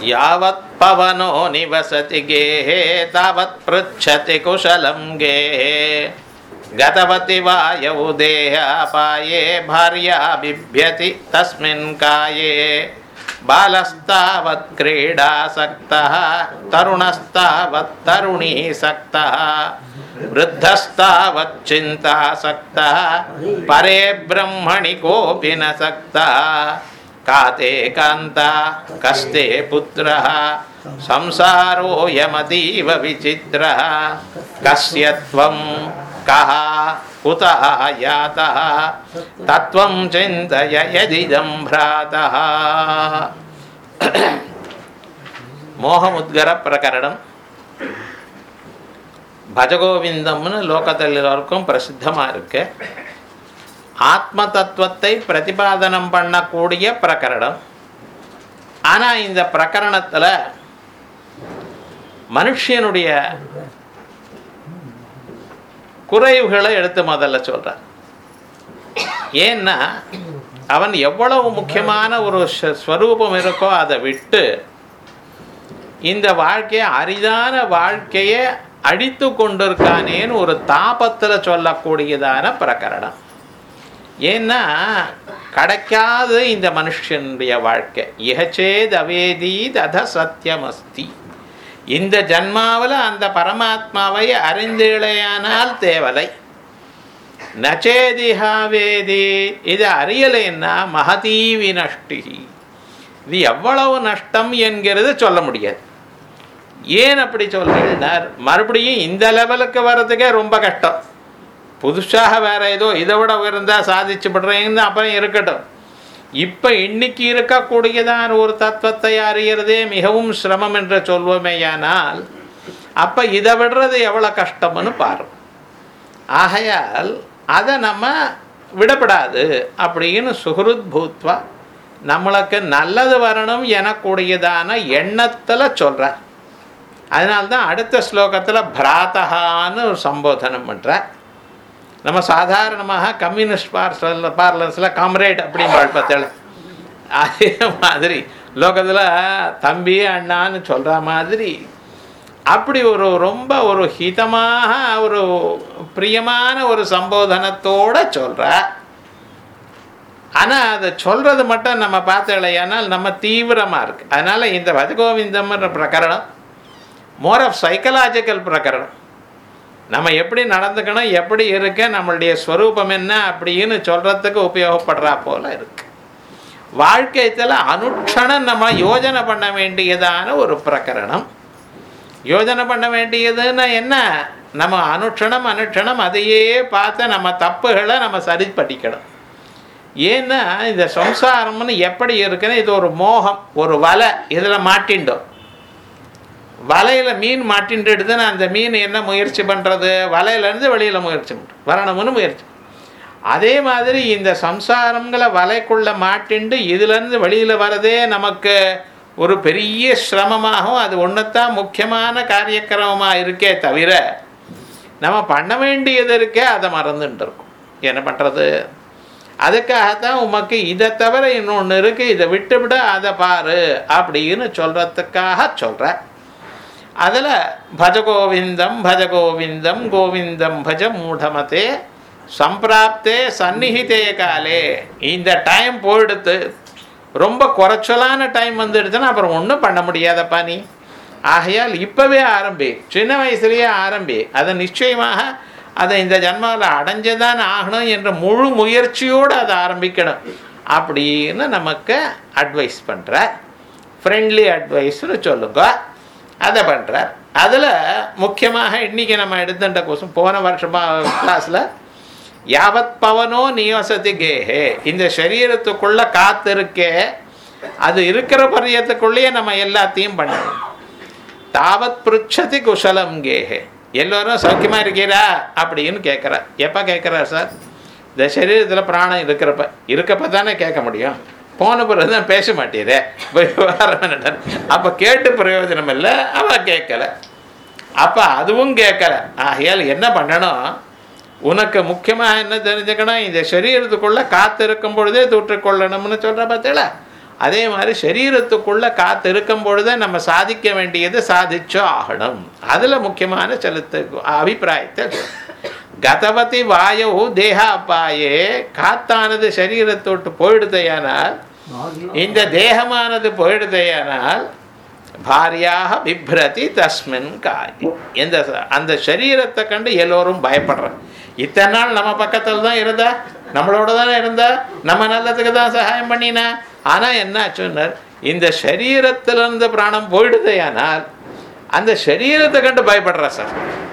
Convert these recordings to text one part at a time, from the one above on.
यावत् पवनो निवसति गेहे तावत् पृच्छति कुशलं गेहे गतवति वायौ देहापाये भार्या बिभ्यति तस्मिन् काये बालस्तावत् क्रीडासक्तः तरुणस्तावत् तरुणीसक्तः वृद्धस्तावत् चिन्तासक्तः परे ब्रह्मणि कोऽपि न सक्तः काते कान्ता कस्ते पुत्रः संसारोऽयमतीव विचित्रः कस्य त्वं कः कुतः यातः तत्त्वं चिन्तय यदिदं भ्रातः மோகமுத்கர பிரகரணம் பஜகோவிந்தம்னு லோகத்தில் எல்லோருக்கும் பிரசித்தமாக இருக்கு ஆத்ம தத்துவத்தை பிரதிபாதனம் பண்ணக்கூடிய பிரகரணம் ஆனால் இந்த பிரகரணத்தில் மனுஷனுடைய குறைவுகளை எடுத்து முதல்ல சொல்கிறார் ஏன்னா அவன் எவ்வளவு முக்கியமான ஒரு ஸ்வ- ஸ்வரூபம் இருக்கோ அதை விட்டு இந்த வாழ்க்கையை அரிதான வாழ்க்கையை அழித்து கொண்டிருக்கானேன்னு ஒரு தாபத்தில் சொல்லக்கூடியதான பிரகரணம் ஏன்னா கிடைக்காத இந்த மனுஷனுடைய வாழ்க்கை இகச்சேத் அவேதீத் அத சத்தியமஸ்தி இந்த ஜன்மாவில் அந்த பரமாத்மாவை அறிந்தீழையானால் தேவலை நச்சேதிஹாவேதி இது அறியலைன்னா மகதீ வினஷ்டி இது எவ்வளவு நஷ்டம் என்கிறது சொல்ல முடியாது ஏன் அப்படி சொல்றீங்கன்னார் மறுபடியும் இந்த லெவலுக்கு வர்றதுக்கே ரொம்ப கஷ்டம் புதுசாக வேற ஏதோ இதை விட உயர்ந்தா சாதிச்சு படுறீங்கன்னு அப்புறம் இருக்கட்டும் இப்போ இன்னைக்கு இருக்கக்கூடியதான ஒரு தத்துவத்தை அறியறதே மிகவும் சிரமம் என்று சொல்வோமேயானால் அப்போ இதை விடுறது எவ்வளோ கஷ்டம்னு பாரு ஆகையால் அதை நம்ம விடப்படாது அப்படின்னு சுஹருத் பூத்வா நம்மளுக்கு நல்லது வரணும் எனக்கூடியதான எண்ணத்தில் சொல்கிறார் அதனால்தான் அடுத்த ஸ்லோகத்தில் பிராத்தகான்னு ஒரு சம்போதனம் பண்ணுறார் நம்ம சாதாரணமாக கம்யூனிஸ்ட் பார்சல் பார்லன்ஸில் காம்ரேட் அப்படின்னு பார்த்தேன் அதே மாதிரி லோகத்தில் தம்பி அண்ணான்னு சொல்கிற மாதிரி அப்படி ஒரு ரொம்ப ஒரு ஹிதமாக ஒரு பிரியமான ஒரு சம்போதனத்தோட சொல்கிற ஆனால் அதை சொல்கிறது மட்டும் நம்ம பார்த்தலையானால் நம்ம தீவிரமாக இருக்குது அதனால் இந்த வதகோவிந்தம்ன்ற பிரகரணம் மோர் ஆஃப் சைக்கலாஜிக்கல் பிரகரணம் நம்ம எப்படி நடந்துக்கணும் எப்படி இருக்க நம்மளுடைய ஸ்வரூபம் என்ன அப்படின்னு சொல்கிறதுக்கு உபயோகப்படுறா போல இருக்கு வாழ்க்கையில் அனுட்சணம் நம்ம யோஜனை பண்ண வேண்டியதான ஒரு பிரகரணம் யோஜனை பண்ண வேண்டியதுன்னா என்ன நம்ம அனுட்சணம் அனுட்சணம் அதையே பார்த்து நம்ம தப்புகளை நம்ம சரி பண்ணிக்கணும் ஏன்னா இந்த சம்சாரம்னு எப்படி இருக்குன்னு இது ஒரு மோகம் ஒரு வலை இதில் மாட்டிண்டோம் வலையில் மீன் மாட்டின்ட்டு அந்த மீன் என்ன முயற்சி பண்ணுறது வலையிலேருந்து வெளியில் முயற்சி பண்ணுறது வரணும்னு முயற்சி அதே மாதிரி இந்த சம்சாரங்களை வலைக்குள்ளே மாட்டிண்டு இதுலேருந்து வெளியில் வரதே நமக்கு ஒரு பெரிய சிரமமாகவும் அது ஒன்றுத்தான் முக்கியமான காரியக்கிரமமாக இருக்கே தவிர நம்ம பண்ண வேண்டியது இருக்கே அதை மறந்துட்டு இருக்கோம் என்ன பண்ணுறது அதுக்காகத்தான் உமக்கு இதை தவிர இன்னொன்று இருக்குது இதை விட்டுவிட அதை பாரு அப்படின்னு சொல்கிறதுக்காக சொல்கிறேன் அதில் பஜ கோவிந்தம் பஜ கோவிந்தம் கோவிந்தம் பஜ மூடமதே சம்பிராப்தே சந்நிஹிதே காலே இந்த டைம் போயிடுத்து ரொம்ப குறைச்சலான டைம் வந்துடுச்சுன்னா அப்புறம் ஒன்றும் பண்ண முடியாதப்பா நீ ஆகையால் இப்போவே ஆரம்பி சின்ன வயசுலேயே ஆரம்பி அதை நிச்சயமாக அதை இந்த ஜன்மாவில் அடைஞ்சுதான் ஆகணும் என்ற முழு முயற்சியோடு அதை ஆரம்பிக்கணும் அப்படின்னு நமக்கு அட்வைஸ் பண்ணுறார் ஃப்ரெண்ட்லி அட்வைஸ்னு சொல்லுங்க அதை பண்ணுறார் அதில் முக்கியமாக இன்றைக்கி நம்ம எடுத்துட்ட கோசம் போன வருஷமாக கிளாஸில் யாவத் பவனோ நியோசதி கேஹே இந்த சரீரத்துக்குள்ளே காத்து இருக்கே அது இருக்கிற பரியத்துக்குள்ளேயே நம்ம எல்லாத்தையும் பண்ணணும் தாவத் பிருச்சதி குஷலம் கேஹே எல்லோரும் சௌக்கியமாக இருக்கிறா அப்படின்னு கேட்குறார் எப்போ கேட்குறார் சார் இந்த சரீரத்தில் பிராணம் இருக்கிறப்ப இருக்கப்ப தானே கேட்க முடியும் போன பிறகு தான் பேச மாட்டேதே விவகாரம் அப்போ கேட்டு பிரயோஜனம் இல்லை அவள் கேட்கல அப்போ அதுவும் கேட்கல ஆகையால் என்ன பண்ணணும் உனக்கு முக்கியமாக என்ன தெரிஞ்சுக்கணும் இந்த சரீரத்துக்குள்ளே காத்து இருக்கும் பொழுதே தூற்றிக்கொள்ளணும்னு சொல்கிற பார்த்தீங்களா அதே மாதிரி சரீரத்துக்குள்ள காத்து இருக்கும் பொழுதே நம்ம சாதிக்க வேண்டியது சாதிச்சோ ஆகணும் அதில் முக்கியமான செலுத்து அபிப்பிராயத்தை கதவதி வாயு தேகாப்பாயே காத்தானது சரீரத்தை விட்டு போயிடுதையானால் இந்த தேகமானது போயிடுதையானால் பாரியாக பிப்ரதி தஸ்மின் காய் எந்த அந்த சரீரத்தை கண்டு எல்லோரும் பயப்படுறாங்க இத்தனை நாள் நம்ம பக்கத்தில் தான் இருந்தா நம்மளோட தானே இருந்தா நம்ம நல்லதுக்கு தான் சகாயம் பண்ணினா ஆனால் என்ன சொன்னார் இந்த சரீரத்திலிருந்து பிராணம் போயிடுதையானால் அந்த சரீரத்தை கண்டு பயப்படுறா சார்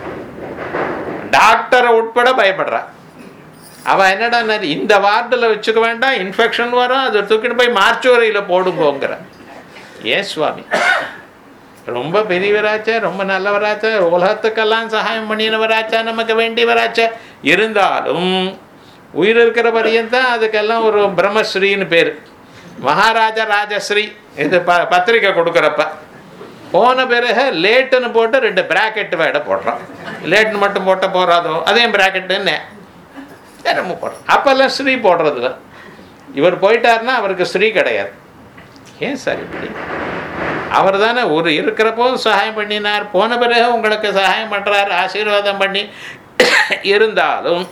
டாக்டரை உட்பட பயப்படுறா அவ என்னடா இந்த வார்டில் வச்சுக்க வேண்டாம் இன்ஃபெக்ஷன் வரும் அதை தூக்கிட்டு போய் மார்ச்சுவரியில் போடுங்கோங்கிற ஏன் சுவாமி ரொம்ப பெரியவராச்சா ரொம்ப நல்லவராச்சா உலகத்துக்கெல்லாம் சகாயம் பண்ணினவராச்சா நமக்கு வேண்டியவராச்சா இருந்தாலும் உயிர் இருக்கிற பரியந்தான் அதுக்கெல்லாம் ஒரு பிரம்மஸ்ரீன்னு பேர் மகாராஜா ராஜஸ்ரீ இது ப பத்திரிக்கை கொடுக்குறப்ப போன பிறகு லேட்டுன்னு போட்டு ரெண்டு பிராக்கெட் வேட போடுறோம் லேட்டுன்னு மட்டும் போட்ட போறாதோ அதே பிராக்கெட்டுன்னு நம்ம போடுறோம் அப்பெல்லாம் ஸ்ரீ போடுறதுல இவர் போயிட்டாருன்னா அவருக்கு ஸ்ரீ கிடையாது ஏன் சார் இப்படி அவர் தானே ஒரு இருக்கிறப்போ சகாயம் பண்ணினார் போன பிறகு உங்களுக்கு சகாயம் பண்ணுறார் ஆசீர்வாதம் பண்ணி இருந்தாலும்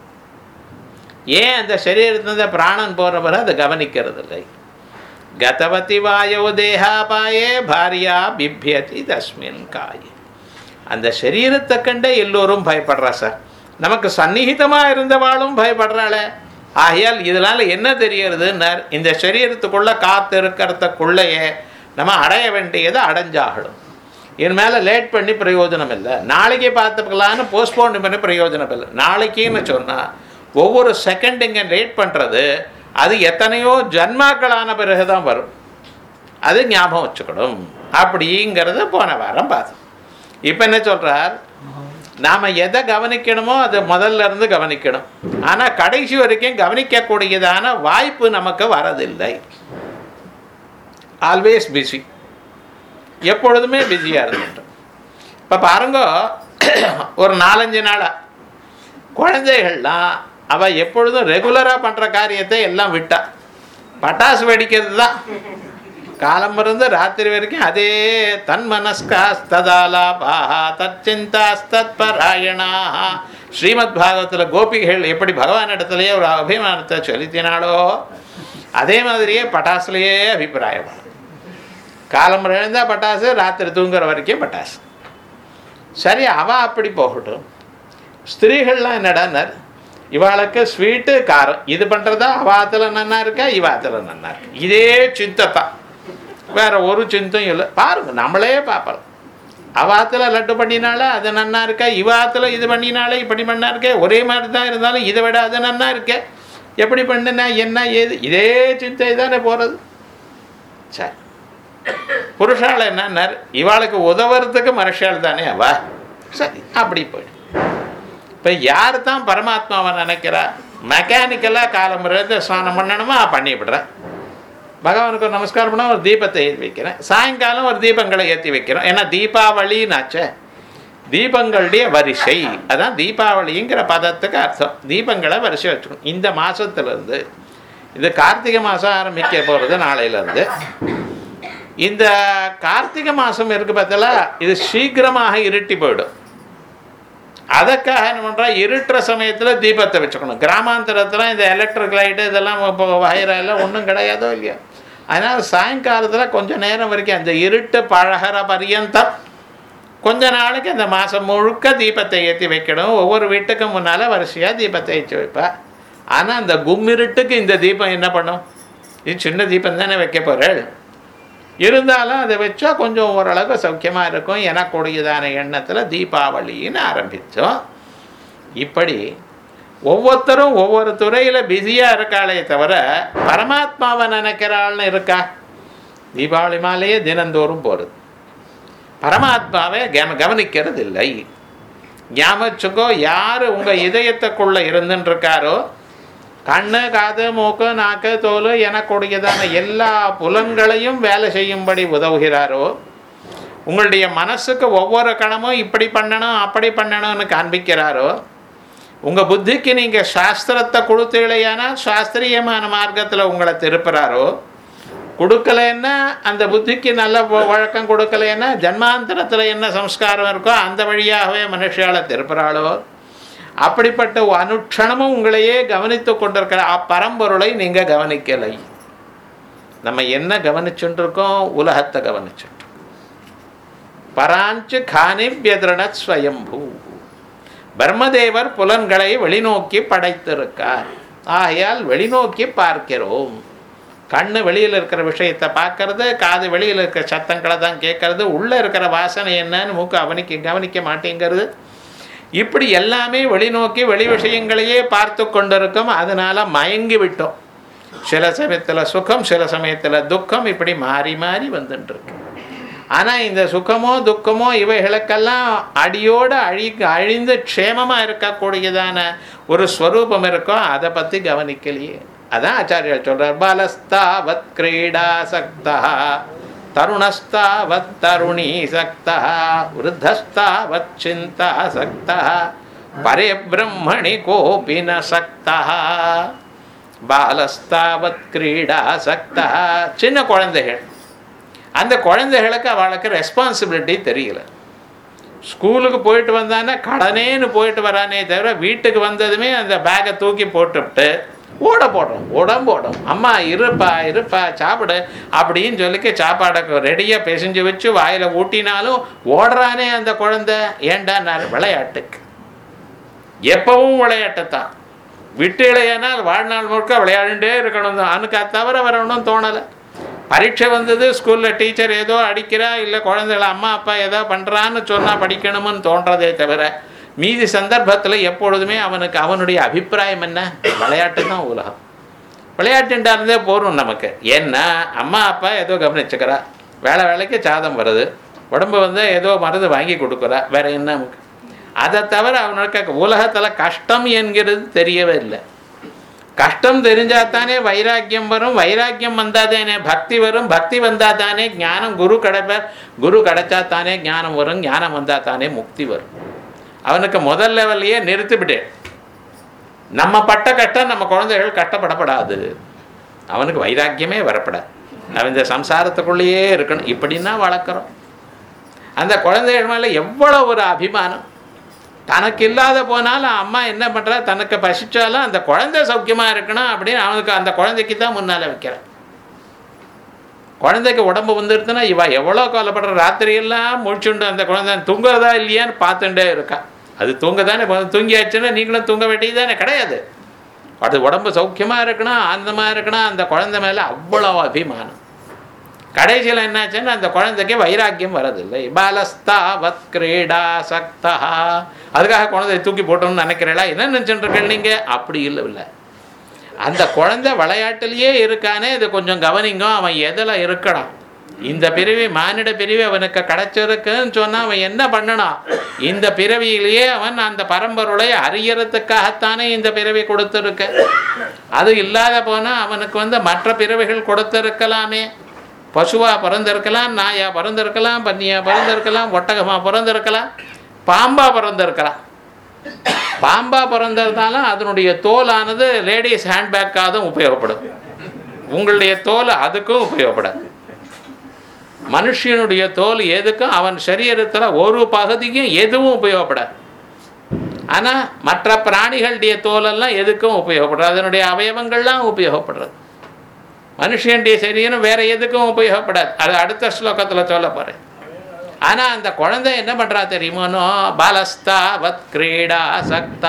ஏன் அந்த சரீரத்திலிருந்து பிராணன் போகிற பிறகு அதை கவனிக்கிறது இல்லை கதவதி வாயோ தேகாபாயே பாரியா பிபியதி தஸ்மின் காயே அந்த சரீரத்தை கண்டே எல்லோரும் பயப்படுறா சார் நமக்கு சந்நிகிதமாக இருந்தவாளும் பயப்படுறாளே ஆகையால் இதனால் என்ன தெரியறதுன்னார் இந்த சரீரத்துக்குள்ளே காத்து இருக்கிறதுக்குள்ளேயே நம்ம அடைய வேண்டியதை அடைஞ்சாகணும் என் மேலே லேட் பண்ணி பிரயோஜனம் இல்லை நாளைக்கு பார்த்துக்கலான்னு போஸ்ட்போன் பண்ணி பிரயோஜனம் இல்லை நாளைக்குன்னு சொன்னால் ஒவ்வொரு செகண்ட் இங்கே லேட் பண்ணுறது அது எத்தனையோ ஜன்மாக்களான பிறகு தான் வரும் அது ஞாபகம் வச்சுக்கணும் அப்படிங்கிறத போன வாரம் பார்த்தோம் இப்போ என்ன சொல்கிறார் நாம் எதை கவனிக்கணுமோ அதை முதல்ல இருந்து கவனிக்கணும் ஆனால் கடைசி வரைக்கும் கவனிக்கக்கூடியதான வாய்ப்பு நமக்கு வரதில்லை ஆல்வேஸ் பிஸி எப்பொழுதுமே பிஸியாக இருந்துட்டோம் இப்போ பாருங்க ஒரு நாலஞ்சு நாளாக குழந்தைகள்லாம் அவள் எப்பொழுதும் ரெகுலராக பண்ணுற காரியத்தை எல்லாம் விட்டா பட்டாசு வெடிக்கிறது தான் காலம் இருந்து ராத்திரி வரைக்கும் அதே தன் மனஸ்காஸ்ததாலாபாஹா தச்சிந்தாஸ்தத்பராயணாக ஸ்ரீமத் பாகவத்தில் கோபிகைகள் எப்படி பகவான் இடத்துலையே ஒரு அபிமானத்தை செலுத்தினாலோ அதே மாதிரியே பட்டாசுலேயே அபிப்பிராயம் காலம் எழுந்தால் பட்டாசு ராத்திரி தூங்குற வரைக்கும் பட்டாசு சரி அவள் அப்படி போகட்டும் ஸ்திரீகள்லாம் என்னடான்னார் இவாளுக்கு ஸ்வீட்டு காரம் இது பண்ணுறதா அவாத்தில் நன்னா இருக்கா இவாத்தில் நன்னா இருக்கு இதே சிந்தை தான் வேற ஒரு சிந்தும் இல்லை பாருங்க நம்மளே பார்ப்போம் அவாத்தில் லட்டு பண்ணினாலே அது நன்னா இருக்கா இவாத்தில் இது பண்ணினாலே இப்படி பண்ணா இருக்கே ஒரே மாதிரி தான் இருந்தாலும் இதை விட அது நன்னா இருக்கே எப்படி பண்ணுனா என்ன ஏது இதே சிந்தை தானே போகிறது சரி புருஷால் என்னன்னார் இவாளுக்கு உதவுறதுக்கு மனுஷால் தானே அவா சரி அப்படி போயிடு இப்போ யார் தான் பரமாத்மாவை நினைக்கிறா மெக்கானிக்கலாக காலமுறை ஸ்நானம் பண்ணணுமா பண்ணிவிடுறேன் பகவானுக்கு ஒரு நமஸ்காரம் பண்ணால் ஒரு தீபத்தை ஏற்றி வைக்கிறேன் சாயங்காலம் ஒரு தீபங்களை ஏற்றி வைக்கிறோம் ஏன்னா தீபாவளின்னாச்சே தீபங்களுடைய வரிசை அதான் தீபாவளிங்கிற பதத்துக்கு அர்த்தம் தீபங்களை வரிசை வச்சுக்கணும் இந்த மாதத்துலேருந்து இது கார்த்திகை மாதம் ஆரம்பிக்க போகிறது நாளையிலேருந்து இந்த கார்த்திகை மாதம் இருக்கு பார்த்தல இது சீக்கிரமாக இருட்டி போயிடும் அதற்காக என்ன பண்ணுறா இருட்டுற சமயத்தில் தீபத்தை வச்சுக்கணும் கிராமாந்தரத்தில் இந்த எலக்ட்ரிக் லைட்டு இதெல்லாம் இப்போ வயரெல்லாம் ஒன்றும் கிடையாதோ இல்லையா அதனால் சாயங்காலத்தில் கொஞ்சம் நேரம் வரைக்கும் அந்த இருட்டு பழகிற பரியந்தம் கொஞ்ச நாளைக்கு அந்த மாதம் முழுக்க தீபத்தை ஏற்றி வைக்கணும் ஒவ்வொரு வீட்டுக்கு முன்னால் வரிசையாக தீபத்தை ஏற்றி வைப்பா ஆனால் அந்த கும்மிருட்டுக்கு இந்த தீபம் என்ன பண்ணும் இது சின்ன தீபம் தானே வைக்க போகிறேன் இருந்தாலும் அதை வச்சா கொஞ்சம் ஓரளவுக்கு சௌக்கியமாக இருக்கும் எனக்கூடியதான எண்ணத்தில் தீபாவளின்னு ஆரம்பித்தோம் இப்படி ஒவ்வொருத்தரும் ஒவ்வொரு துறையில் பிஸியாக இருக்காளே தவிர பரமாத்மாவை நினைக்கிறாள்னு இருக்கா தீபாவளி மாலையே தினந்தோறும் போகிறது பரமாத்மாவை கவ கவனிக்கிறது இல்லை ஞாபகம் யார் உங்கள் இதயத்துக்குள்ளே இருந்துன்னு இருக்காரோ கண்ணு காது மூக்கு நாக்கு தோல் எனக்கூடியதான எல்லா புலன்களையும் வேலை செய்யும்படி உதவுகிறாரோ உங்களுடைய மனசுக்கு ஒவ்வொரு கணமும் இப்படி பண்ணணும் அப்படி பண்ணணும்னு காண்பிக்கிறாரோ உங்கள் புத்திக்கு நீங்கள் சாஸ்திரத்தை கொடுத்தீங்களேனா சாஸ்திரியமான மார்க்கத்தில் உங்களை திருப்புறாரோ கொடுக்கலைன்னா அந்த புத்திக்கு நல்ல வ- வழக்கம் கொடுக்கலைன்னா ஜன்மாந்தரத்தில் என்ன சம்ஸ்காரம் இருக்கோ அந்த வழியாகவே மனுஷால திருப்புறாளோ அப்படிப்பட்ட ஒரு அனுட்சணமும் உங்களையே கவனித்து கொண்டிருக்கிற அப்பரம்பொருளை நீங்கள் கவனிக்கலை நம்ம என்ன கவனிச்சுட்டு இருக்கோம் உலகத்தை கவனிச்சுட்டு பராஞ்சு காணி வியதிரணத் ஸ்வயம்பூ பிரம்மதேவர் புலன்களை வெளிநோக்கி படைத்திருக்கார் ஆகையால் வெளிநோக்கி பார்க்கிறோம் கண்ணு வெளியில் இருக்கிற விஷயத்தை பார்க்கறது காது வெளியில் இருக்கிற சத்தங்களை தான் கேட்கறது உள்ளே இருக்கிற வாசனை என்னன்னு மூக்கு அவனிக்க கவனிக்க மாட்டேங்கிறது இப்படி எல்லாமே வெளிநோக்கி வெளி விஷயங்களையே பார்த்து கொண்டிருக்கோம் அதனால மயங்கி விட்டோம் சில சமயத்தில் சுகம் சில சமயத்தில் துக்கம் இப்படி மாறி மாறி வந்துட்டு இருக்கு ஆனால் இந்த சுகமோ துக்கமோ இவைகளுக்கெல்லாம் அடியோடு அழி அழிந்து க்ஷேமமாக இருக்கக்கூடியதான ஒரு ஸ்வரூபம் இருக்கோ அதை பற்றி கவனிக்கலையே அதான் ஆச்சாரியர் சொல்றார் பாலஸ்தாவத் கிரீடா சக்தா தருணஸ்தாவத் தருணீ சக்தா விருத்தஸ்தாவத் சிந்தா சக்தா பரே பிரம்மணி கோபி ந சக்தா பாலஸ்தாவத் கிரீடா சக்தா சின்ன குழந்தைகள் அந்த குழந்தைகளுக்கு அவளுக்கு ரெஸ்பான்சிபிலிட்டி தெரியல ஸ்கூலுக்கு போயிட்டு வந்தானே கடனேன்னு போயிட்டு வரானே தவிர வீட்டுக்கு வந்ததுமே அந்த பேக்கை தூக்கி போட்டுவிட்டு ஓட போடுறோம் உடம்பு ஓடும் அம்மா இருப்பா இருப்பா சாப்பிடு அப்படின்னு சொல்லிக்க சாப்பாடை ரெடியாக பிசைஞ்சு வச்சு வாயில் ஊட்டினாலும் ஓடுறானே அந்த குழந்தை ஏண்டா நான் விளையாட்டுக்கு எப்பவும் விளையாட்டுத்தான் விட்டு இளையனால் வாழ்நாள் முழுக்க விளையாண்டுட்டே இருக்கணும் தான் அவனுக்கு அது தவிர வரணும் தோணலை பரீட்சை வந்தது ஸ்கூலில் டீச்சர் ஏதோ அடிக்கிறா இல்லை குழந்தைகளை அம்மா அப்பா ஏதோ பண்ணுறான்னு சொன்னால் படிக்கணும்னு தோன்றதே தவிர மீதி சந்தர்ப்பத்தில் எப்பொழுதுமே அவனுக்கு அவனுடைய அபிப்பிராயம் என்ன விளையாட்டு தான் உலகம் விளையாட்டுண்டா இருந்தே போகிறோம் நமக்கு ஏன்னா அம்மா அப்பா ஏதோ கவனிச்சுக்கிறா வேலை வேலைக்கு சாதம் வருது உடம்பு வந்து ஏதோ மருந்து வாங்கி கொடுக்குறா வேற என்ன நமக்கு அதை தவிர அவனுக்கு உலகத்தில் கஷ்டம் என்கிறது தெரியவே இல்லை கஷ்டம் தெரிஞ்சாதானே வைராக்கியம் வரும் வைராக்கியம் வந்தாதானே பக்தி வரும் பக்தி வந்தாதானே ஞானம் குரு கிடைப்பார் குரு கிடைச்சா தானே ஞானம் வரும் ஞானம் வந்தா தானே முக்தி வரும் அவனுக்கு முதல் லெவல்லையே நிறுத்திவிட்டேன் நம்ம பட்ட கஷ்டம் நம்ம குழந்தைகள் கஷ்டப்படப்படாது அவனுக்கு வைராக்கியமே வரப்படாது அவன் இந்த சம்சாரத்துக்குள்ளேயே இருக்கணும் இப்படின்னா வளர்க்குறோம் அந்த குழந்தைகள் மேலே எவ்வளோ ஒரு அபிமானம் தனக்கு இல்லாத போனாலும் அம்மா என்ன பண்ணுறா தனக்கு பசிச்சாலும் அந்த குழந்தை சௌக்கியமாக இருக்கணும் அப்படின்னு அவனுக்கு அந்த குழந்தைக்கு தான் முன்னால் வைக்கிறான் குழந்தைக்கு உடம்பு வந்துடுதுன்னா இவ எவ்வளோ கவலைப்படுற ராத்திரியெல்லாம் முழிச்சுண்டு அந்த குழந்தை தூங்குறதா இல்லையான்னு பார்த்துட்டே இருக்கா அது தூங்க தானே தூங்கியாச்சுன்னா நீங்களும் தூங்க வேண்டியது தானே கிடையாது அது உடம்பு சௌக்கியமாக இருக்கணும் ஆனந்தமாக இருக்கணும் அந்த குழந்தை மேலே அவ்வளோ அபிமானம் கடைசியில் என்னாச்சுன்னா அந்த குழந்தைக்கு வைராக்கியம் வரதில்லை பாலஸ்தாவத் கிரீடா சக்தா அதுக்காக குழந்தைய தூக்கி போட்டோம்னு நினைக்கிறீங்களா என்ன நினச்சிட்டு இருக்கீங்க நீங்கள் அப்படி இல்லை இல்லை அந்த குழந்தை விளையாட்டுலேயே இருக்கானே இது கொஞ்சம் கவனிங்க அவன் எதில் இருக்கணும் இந்த பிறவி மானிட பிறவி அவனுக்கு கிடைச்சிருக்குன்னு சொன்னால் அவன் என்ன பண்ணணும் இந்த பிறவியிலேயே அவன் அந்த பரம்பொருளை அறியறதுக்காகத்தானே இந்த பிறவி கொடுத்துருக்க அது இல்லாத போனால் அவனுக்கு வந்து மற்ற பிறவிகள் கொடுத்துருக்கலாமே பசுவாக பிறந்திருக்கலாம் நாயாக பிறந்திருக்கலாம் பன்னியாக பிறந்திருக்கலாம் ஒட்டகமாக பிறந்திருக்கலாம் பாம்பாக பிறந்திருக்கலாம் பாம்பாக பிறந்திருந்தாலும் அதனுடைய தோலானது லேடிஸ் ஹேண்ட்பேக்காக தான் உபயோகப்படும் உங்களுடைய தோல் அதுக்கும் உபயோகப்படாது மனுஷனுடைய தோல் எதுக்கும் அவன் சரீரத்தில் ஒரு பகுதிக்கும் எதுவும் உபயோகப்படாது ஆனால் மற்ற பிராணிகளுடைய தோலெல்லாம் எதுக்கும் உபயோகப்படுறது அதனுடைய அவயவங்கள்லாம் உபயோகப்படுறது மனுஷனுடைய சரீரம் வேற எதுக்கும் உபயோகப்படாது அது அடுத்த ஸ்லோகத்தில் சொல்ல போகிறேன் ஆனால் அந்த குழந்தை என்ன பண்ணுறா தெரியுமோனோ பாலஸ்தா வத் கிரீடா சக்தா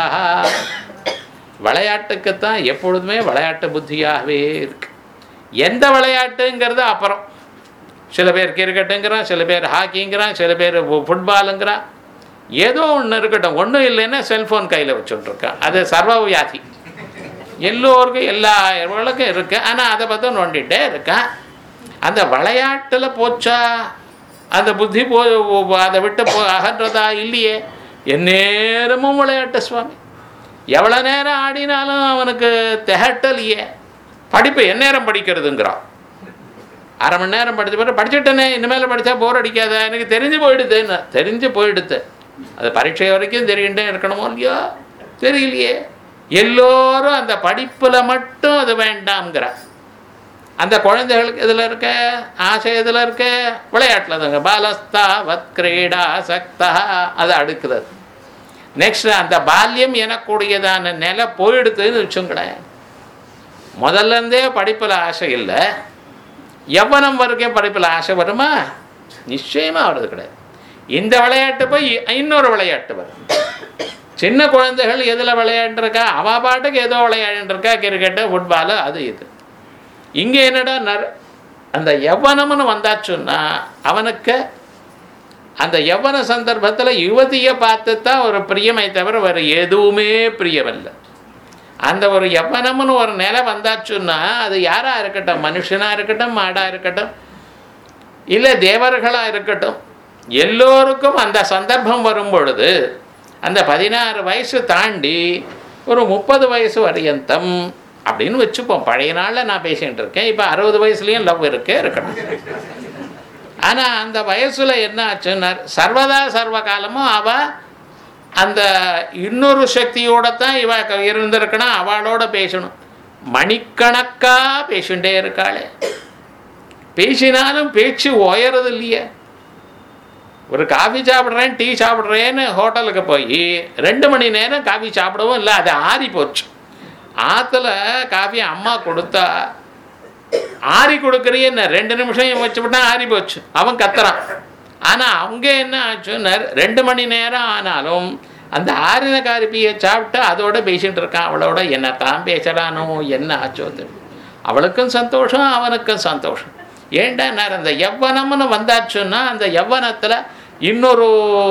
விளையாட்டுக்குத்தான் எப்பொழுதுமே விளையாட்டு புத்தியாகவே இருக்கு எந்த விளையாட்டுங்கிறது அப்புறம் சில பேர் கிரிக்கெட்டுங்கிறான் சில பேர் ஹாக்கிங்கிறான் சில பேர் ஃபுட்பாலுங்கிறான் ஏதோ ஒன்று இருக்கட்டும் ஒன்றும் இல்லைன்னா செல்ஃபோன் கையில் வச்சுட்ருக்கான் அது சர்வ வியாதி எல்லோருக்கும் எல்லா இவர்களுக்கும் இருக்கு ஆனால் அதை பற்றி நோண்டிகிட்டே இருக்கேன் அந்த விளையாட்டில் போச்சா அந்த புத்தி போ அதை விட்டு போ அகன்றதா இல்லையே எந்நேரமும் விளையாட்டு சுவாமி எவ்வளோ நேரம் ஆடினாலும் அவனுக்கு திகட்டலையே படிப்பு எந்நேரம் படிக்கிறதுங்கிறான் அரை மணி நேரம் படித்த பிறகு படிச்சுட்டேனே இனிமேல் படித்தா போர் அடிக்காதா எனக்கு தெரிஞ்சு போயிடுதுன்னு தெரிஞ்சு போயிடுது அது பரீட்சை வரைக்கும் தெரியுண்டே இருக்கணுமோ இல்லையோ தெரியலையே எல்லோரும் அந்த படிப்பில் மட்டும் அது வேண்டாம்ங்கிறார் அந்த குழந்தைகளுக்கு இதில் இருக்க ஆசை இதில் இருக்க விளையாட்டில் தாங்க பாலஸ்தா வத் கிரீடா சக்தா அதை அடுக்கிறது நெக்ஸ்ட் அந்த பால்யம் எனக்கூடியதான நிலை போயிடுதுன்னு வச்சுங்களேன் முதல்ல இருந்தே படிப்பில் ஆசை இல்லை எவ்வனம் வரைக்கும் படிப்பில் ஆசை வருமா நிச்சயமாக வருது கிடையாது இந்த விளையாட்டு போய் இன்னொரு விளையாட்டு வரும் சின்ன குழந்தைகள் எதில் விளையாண்டுருக்கா அவ பாட்டுக்கு ஏதோ விளையாண்டுருக்கா கிரிக்கெட்டு ஃபுட்பாலு அது இது இங்கே என்னடா நர் அந்த எவ்வனம்னு வந்தாச்சுன்னா அவனுக்கு அந்த எவ்வன சந்தர்ப்பத்தில் யுவதியை பார்த்து தான் ஒரு பிரியமை தவிர வேறு எதுவுமே பிரியமில்லை அந்த ஒரு எவ்வனம்னு ஒரு நிலை வந்தாச்சுன்னா அது யாராக இருக்கட்டும் மனுஷனாக இருக்கட்டும் மாடாக இருக்கட்டும் இல்லை தேவர்களாக இருக்கட்டும் எல்லோருக்கும் அந்த சந்தர்ப்பம் வரும் பொழுது அந்த பதினாறு வயசு தாண்டி ஒரு முப்பது வயசு வரையந்தம் அப்படின்னு வச்சுப்போம் பழைய நாளில் நான் பேசிகிட்டு இருக்கேன் இப்போ அறுபது வயசுலேயும் லவ் இருக்கே இருக்கட்டும் ஆனால் அந்த வயசில் என்ன ஆச்சுன்னா சர்வதா சர்வ காலமும் அவள் அந்த இன்னொரு சக்தியோட தான் இவ க- இருந்திருக்கணும் அவளோட பேசணும் மணிக்கணக்காக பேசிகிட்டே இருக்காளே பேசினாலும் பேச்சு உயறது இல்லையே ஒரு காஃபி சாப்பிட்றேன் டீ சாப்பிட்றேன்னு ஹோட்டலுக்கு போய் ரெண்டு மணி நேரம் காஃபி சாப்பிடவும் இல்லை அது ஆறி போச்சு ஆற்றுல காஃபி அம்மா கொடுத்தா ஆறி கொடுக்குறியன்னு ரெண்டு நிமிஷம் வச்சுவிட்டா ஆறி போச்சு அவன் கத்துறான் ஆனால் அவங்க என்ன ஆச்சுன்னு ரெண்டு மணி நேரம் ஆனாலும் அந்த ஆறின காரிப்பியை சாப்பிட்டு அதோட பேசிட்டு இருக்கான் அவளோட என்ன தான் பேசுகிறானோ என்ன ஆச்சோ தெரியும் அவளுக்கும் சந்தோஷம் அவனுக்கும் சந்தோஷம் ஏன்டா நான் அந்த எவ்வனம்னு வந்தாச்சுன்னா அந்த எவ்வனத்தில் இன்னொரு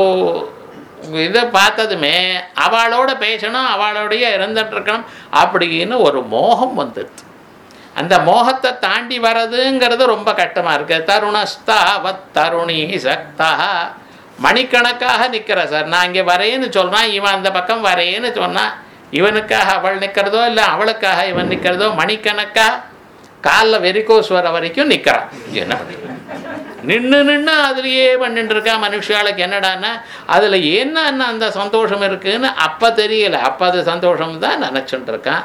இதை பார்த்ததுமே அவளோட பேசணும் அவளோடைய இருந்துட்டு இருக்கணும் அப்படின்னு ஒரு மோகம் வந்துடுது அந்த மோகத்தை தாண்டி வர்றதுங்கிறது ரொம்ப கஷ்டமாக இருக்கு தருணஸ்தா வத் தருணி சக்தா மணிக்கணக்காக நிற்கிற சார் நான் இங்கே வரேன்னு சொல்கிறான் இவன் அந்த பக்கம் வரேன்னு சொன்னான் இவனுக்காக அவள் நிற்கிறதோ இல்லை அவளுக்காக இவன் நிற்கிறதோ மணிக்கணக்காக காலில் வெறிக்கோஸ் வர வரைக்கும் நிற்கிறான் என்ன பண்றது? நின்று நின்று அதுலேயே பண்ணிட்டு இருக்கா மனுஷாளுக்கு என்னடான்னா அதில் என்ன அந்த சந்தோஷம் இருக்குன்னு அப்போ தெரியல அப்போ அது சந்தோஷம் தான் நினச்சிட்டு இருக்கான்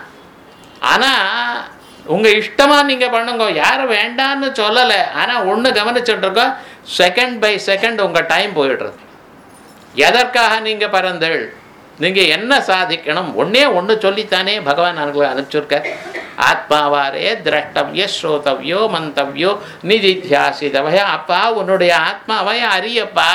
ஆனால் உங்கள் இஷ்டமாக நீங்கள் பண்ணுங்க யாரும் வேண்டான்னு சொல்லலை ஆனால் ஒன்று கவனிச்சுட்டு இருக்கோம் செகண்ட் பை செகண்ட் உங்கள் டைம் போயிடுறது எதற்காக நீங்கள் பறந்தள் நீங்கள் என்ன சாதிக்கணும் ஒன்றே ஒன்று சொல்லித்தானே பகவான் எனக்கு அனுப்பிச்சிருக்க ஆத்மாவாரே திரஷ்டவ்ய ஸ்ரோதவ்யோ மந்தவ்யோ நிதித்தியாசிதவையா அப்பா உன்னுடைய ஆத்மாவை அறியப்பா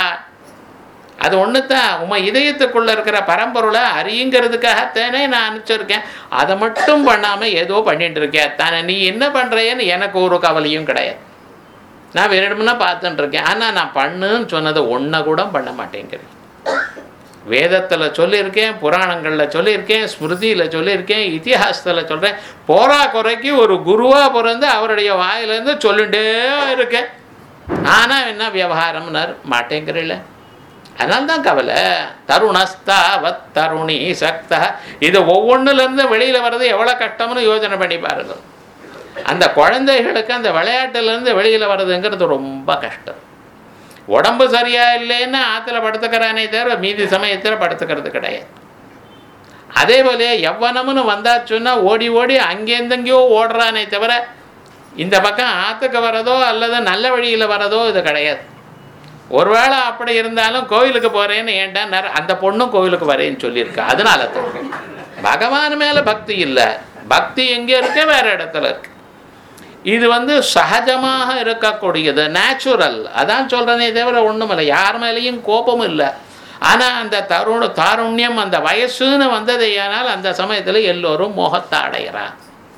அது ஒன்று தான் உமை இதயத்துக்குள்ளே இருக்கிற பரம்பொருளை அறியுங்கிறதுக்காகத்தானே நான் அனுப்பிச்சிருக்கேன் அதை மட்டும் பண்ணாமல் ஏதோ பண்ணிட்டு இருக்கேன் தானே நீ என்ன பண்ணுறேன்னு எனக்கு ஒரு கவலையும் கிடையாது நான் வேணும்னா பார்த்துட்டு இருக்கேன் ஆனால் நான் பண்ணுன்னு சொன்னதை ஒன்றை கூட பண்ண மாட்டேங்கிறேன் வேதத்தில் சொல்லியிருக்கேன் புராணங்களில் சொல்லியிருக்கேன் ஸ்மிருதியில் சொல்லியிருக்கேன் இதிகாசத்தில் சொல்கிறேன் போரா குறைக்கு ஒரு குருவாக பிறந்து அவருடைய வாயிலேருந்து சொல்லிட்டே இருக்கேன் ஆனால் என்ன விவகாரம்னார் மாட்டேங்கிறீங்கள அதனால தான் கவலை தருணஸ்தா வத் தருணி சக்தா இது ஒவ்வொன்றுலேருந்து வெளியில் வர்றது எவ்வளோ கஷ்டம்னு யோசனை பண்ணி பாருங்க அந்த குழந்தைகளுக்கு அந்த விளையாட்டுலேருந்து வெளியில் வர்றதுங்கிறது ரொம்ப கஷ்டம் உடம்பு சரியா இல்லைன்னு ஆற்றுல படுத்துக்கிறானே தவிர மீதி சமயத்தில் படுத்துக்கிறது கிடையாது அதே போல எவ்வனம்னு வந்தாச்சுன்னா ஓடி ஓடி அங்கேருந்தங்கேயோ ஓடுறானே தவிர இந்த பக்கம் ஆற்றுக்கு வரதோ அல்லது நல்ல வழியில் வரதோ இது கிடையாது ஒருவேளை அப்படி இருந்தாலும் கோயிலுக்கு போகிறேன்னு ஏன்டா அந்த பொண்ணும் கோயிலுக்கு வரேன்னு சொல்லியிருக்கா அதனால தான் பகவான் மேலே பக்தி இல்லை பக்தி எங்கே இருக்கு வேற இடத்துல இருக்கு இது வந்து சகஜமாக இருக்கக்கூடியது நேச்சுரல் அதான் சொல்கிறேனே தவிர ஒன்றும் இல்லை யார் மேலேயும் கோபம் இல்லை ஆனால் அந்த தருண தாருண்யம் அந்த வயசுன்னு வந்ததையானால் அந்த சமயத்தில் எல்லோரும் மோகத்தை அடைகிறா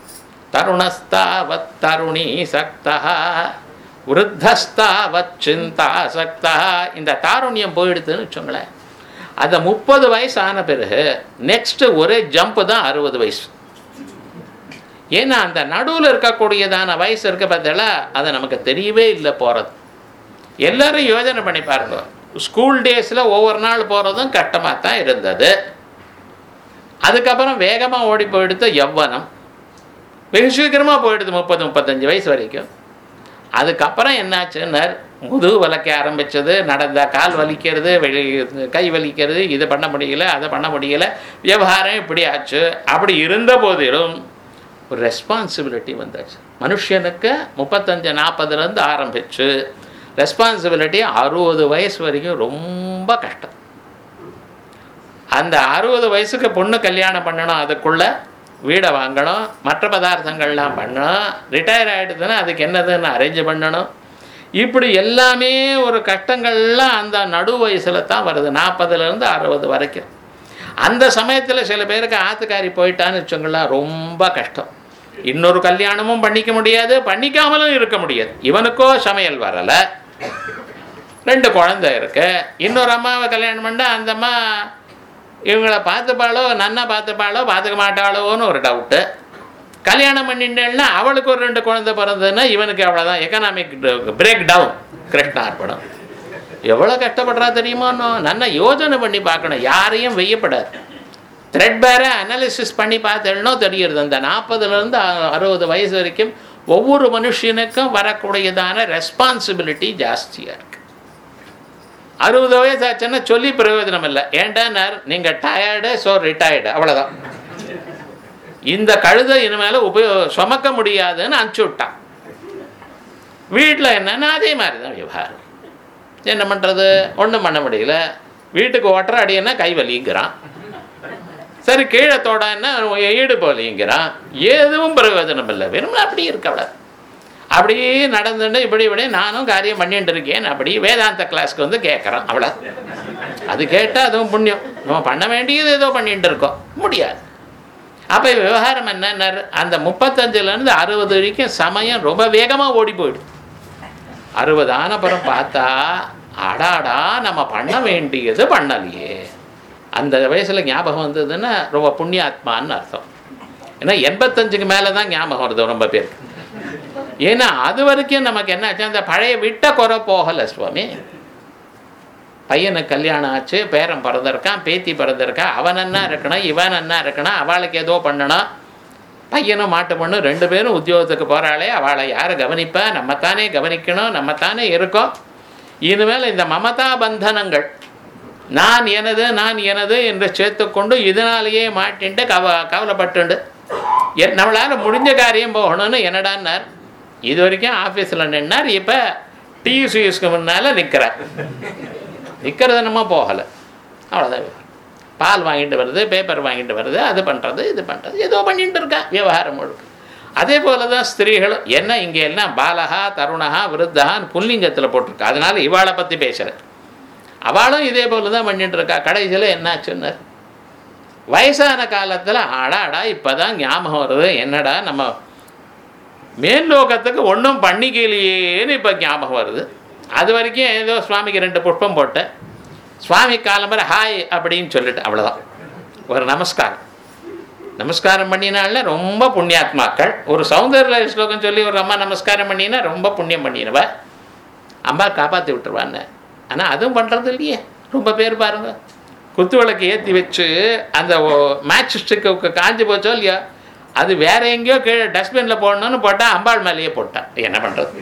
தருணஸ்தாவத் தருணி சக்தா விருத்தஸ்தாவத் சிந்தா சக்தா இந்த தாருண்யம் போயிடுதுன்னு வச்சுங்களேன் அந்த முப்பது வயசு ஆன பிறகு நெக்ஸ்ட்டு ஒரே ஜம்ப்பு தான் அறுபது வயசு ஏன்னா அந்த நடுவில் இருக்கக்கூடியதான வயசு இருக்க பார்த்தீங்களா அது நமக்கு தெரியவே இல்லை போகிறது எல்லாரும் யோஜனை பண்ணி பாருங்க ஸ்கூல் டேஸில் ஒவ்வொரு நாள் போகிறதும் கஷ்டமாக தான் இருந்தது அதுக்கப்புறம் வேகமாக ஓடி போயிடுது யவ்வனம் வெகு சீக்கிரமாக போயிடுது முப்பது முப்பத்தஞ்சு வயசு வரைக்கும் அதுக்கப்புறம் என்னாச்சுன்னா முதுகு வலிக்க ஆரம்பிச்சது நடந்த கால் வலிக்கிறது வெளி கை வலிக்கிறது இது பண்ண முடியல அதை பண்ண முடியல விவகாரம் இப்படி ஆச்சு அப்படி இருந்த போதிலும் ஒரு ரெஸ்பான்சிபிலிட்டி வந்தாச்சு மனுஷனுக்கு முப்பத்தஞ்சு நாற்பதுலேருந்து ஆரம்பிச்சு ரெஸ்பான்சிபிலிட்டி அறுபது வயசு வரைக்கும் ரொம்ப கஷ்டம் அந்த அறுபது வயசுக்கு பொண்ணு கல்யாணம் பண்ணணும் அதுக்குள்ள வீடை வாங்கணும் மற்ற பதார்த்தங்கள்லாம் பண்ணணும் ரிட்டையர் ஆகிடுதுன்னா அதுக்கு என்னதுன்னு அரேஞ்ச் பண்ணணும் இப்படி எல்லாமே ஒரு கஷ்டங்கள்லாம் அந்த நடு வயசில் தான் வருது நாற்பதுலேருந்து அறுபது வரைக்கும் அந்த சமயத்தில் சில பேருக்கு ஆத்துக்காரி போயிட்டான்னு வச்சுங்களேன் ரொம்ப கஷ்டம் இன்னொரு கல்யாணமும் பண்ணிக்க முடியாது பண்ணிக்காமலும் இருக்க முடியாது இவனுக்கோ சமையல் வரலை ரெண்டு குழந்தை இருக்கு இன்னொரு அம்மாவை கல்யாணம் பண்ணால் அந்த அம்மா இவங்களை பார்த்துப்பாளோ நன்னா பார்த்துப்பாளோ பார்த்துக்க மாட்டாளோன்னு ஒரு டவுட்டு கல்யாணம் பண்ணிட்டேன்னா அவளுக்கு ஒரு ரெண்டு குழந்தை பிறந்ததுன்னா இவனுக்கு அவ்வளோதான் எக்கனாமிக் பிரேக் டவுன் கிருஷ்ணார்பணம் எவ்வளோ கஷ்டப்படுறா தெரியுமோன்னு நல்லா யோசனை பண்ணி பார்க்கணும் யாரையும் வெய்யப்படாது த்ரெட் பேரை அனாலிசிஸ் பண்ணி பார்த்தேன்னோ தெரியுது அந்த நாற்பதுலேருந்து அறுபது வயசு வரைக்கும் ஒவ்வொரு மனுஷனுக்கும் வரக்கூடியதான ரெஸ்பான்சிபிலிட்டி ஜாஸ்தியாக இருக்கு அறுபது வயசு ஆச்சுன்னா சொல்லி பிரயோஜனம் இல்லை ஏன்டானார் நீங்கள் டயர்டு ஸோ ரிட்டையர்டு அவ்வளோதான் இந்த கழுதை இனிமேல் உபயோ சுமக்க முடியாதுன்னு அனுப்பிச்சி விட்டான் வீட்டில் என்னன்னா அதே மாதிரி தான் விவகாரம் என்ன பண்ணுறது ஒன்றும் பண்ண முடியல வீட்டுக்கு ஒட்டுற அடியன்னா கை வலிங்கிறான் சரி கீழே தோடான்னா ஈடு போலிங்கிறான் எதுவும் பிரயோஜனம் இல்லை வெறும் அப்படி இருக்க அவ்வளோ அப்படியே நடந்துட்டு இப்படி இப்படி நானும் காரியம் பண்ணிட்டு இருக்கேன் அப்படி வேதாந்த கிளாஸ்க்கு வந்து கேட்குறான் அவ்வளோ அது கேட்டால் அதுவும் புண்ணியம் நம்ம பண்ண வேண்டியது ஏதோ பண்ணிட்டு இருக்கோம் முடியாது அப்போ விவகாரம் என்ன அந்த முப்பத்தஞ்சுலேருந்து அறுபது வரைக்கும் சமயம் ரொம்ப வேகமாக ஓடி போயிடும் அறுபது ஆனப்புறம் பார்த்தா அடாடா நம்ம பண்ண வேண்டியது பண்ணலையே அந்த வயசில் ஞாபகம் வந்ததுன்னா ரொம்ப புண்ணியாத்மான்னு அர்த்தம் ஏன்னா எண்பத்தஞ்சுக்கு மேலே தான் ஞாபகம் வருது ரொம்ப பேருக்கு ஏன்னா அது வரைக்கும் நமக்கு என்ன ஆச்சு அந்த பழைய விட்ட குறை போகலை சுவாமி பையனுக்கு கல்யாணம் ஆச்சு பேரன் பிறந்திருக்கான் பேத்தி பிறந்திருக்கான் அவன் என்ன இருக்கணும் இவன் என்ன இருக்கணும் அவளுக்கு ஏதோ பண்ணணும் பையனும் மாட்டு பொண்ணு ரெண்டு பேரும் உத்தியோகத்துக்கு போகிறாளே அவளை யார் கவனிப்பா நம்ம தானே கவனிக்கணும் நம்ம தானே இருக்கோம் இனிமேல் இந்த மமதா பந்தனங்கள் நான் எனது நான் எனது என்று சேர்த்துக்கொண்டு இதனாலேயே மாட்டின்ட்டு கவ கவலைப்பட்டுண்டு நம்மளால் முடிஞ்ச காரியம் போகணும்னு என்னடான்னார் இது வரைக்கும் ஆஃபீஸில் நின்னார் இப்போ டியூசிஎஸ்க்கு முன்னால் நிற்கிறார் நிற்கிறது நம்ம போகலை அவ்வளோதான் பால் வாங்கிட்டு வருது பேப்பர் வாங்கிட்டு வருது அது பண்ணுறது இது பண்ணுறது ஏதோ பண்ணிட்டு இருக்கா விவகாரம் முழுக்க அதே போல தான் ஸ்திரீகளும் என்ன இங்கே எல்லாம் பாலகா தருணகா விருத்தகான்னு புல்லிங்கத்தில் போட்டிருக்கா அதனால இவாளை பற்றி பேசுகிறேன் அவளும் இதே போல தான் பண்ணிட்டு இருக்கா கடைசியில் என்னாச்சுன்னார் வயசான காலத்தில் ஆடாடா இப்போ தான் ஞாபகம் வருது என்னடா நம்ம மேல் லோகத்துக்கு ஒன்றும் பண்ணிக்கலையேன்னு இப்போ ஞாபகம் வருது அது வரைக்கும் ஏதோ சுவாமிக்கு ரெண்டு புஷ்பம் போட்டேன் சுவாமி காலம்பர ஹாய் அப்படின்னு சொல்லிட்டு அவ்வளோதான் ஒரு நமஸ்காரம் நமஸ்காரம் பண்ணினால ரொம்ப புண்ணியாத்மாக்கள் ஒரு சௌந்தர்ய ஸ்லோகம் சொல்லி ஒரு அம்மா நமஸ்காரம் பண்ணினா ரொம்ப புண்ணியம் பண்ணிடுவ அம்மா காப்பாற்றி விட்டுருவான்னு ஆனால் அதுவும் பண்ணுறது இல்லையே ரொம்ப பேர் பாருங்க குத்து விளக்கு ஏற்றி வச்சு அந்த மேட்ச் ஸ்டிக்கு காஞ்சி போச்சோ இல்லையா அது வேற எங்கேயோ கீழே டஸ்ட்பினில் போடணும்னு போட்டால் அம்பாள் மேலேயே போட்டான் என்ன பண்ணுறது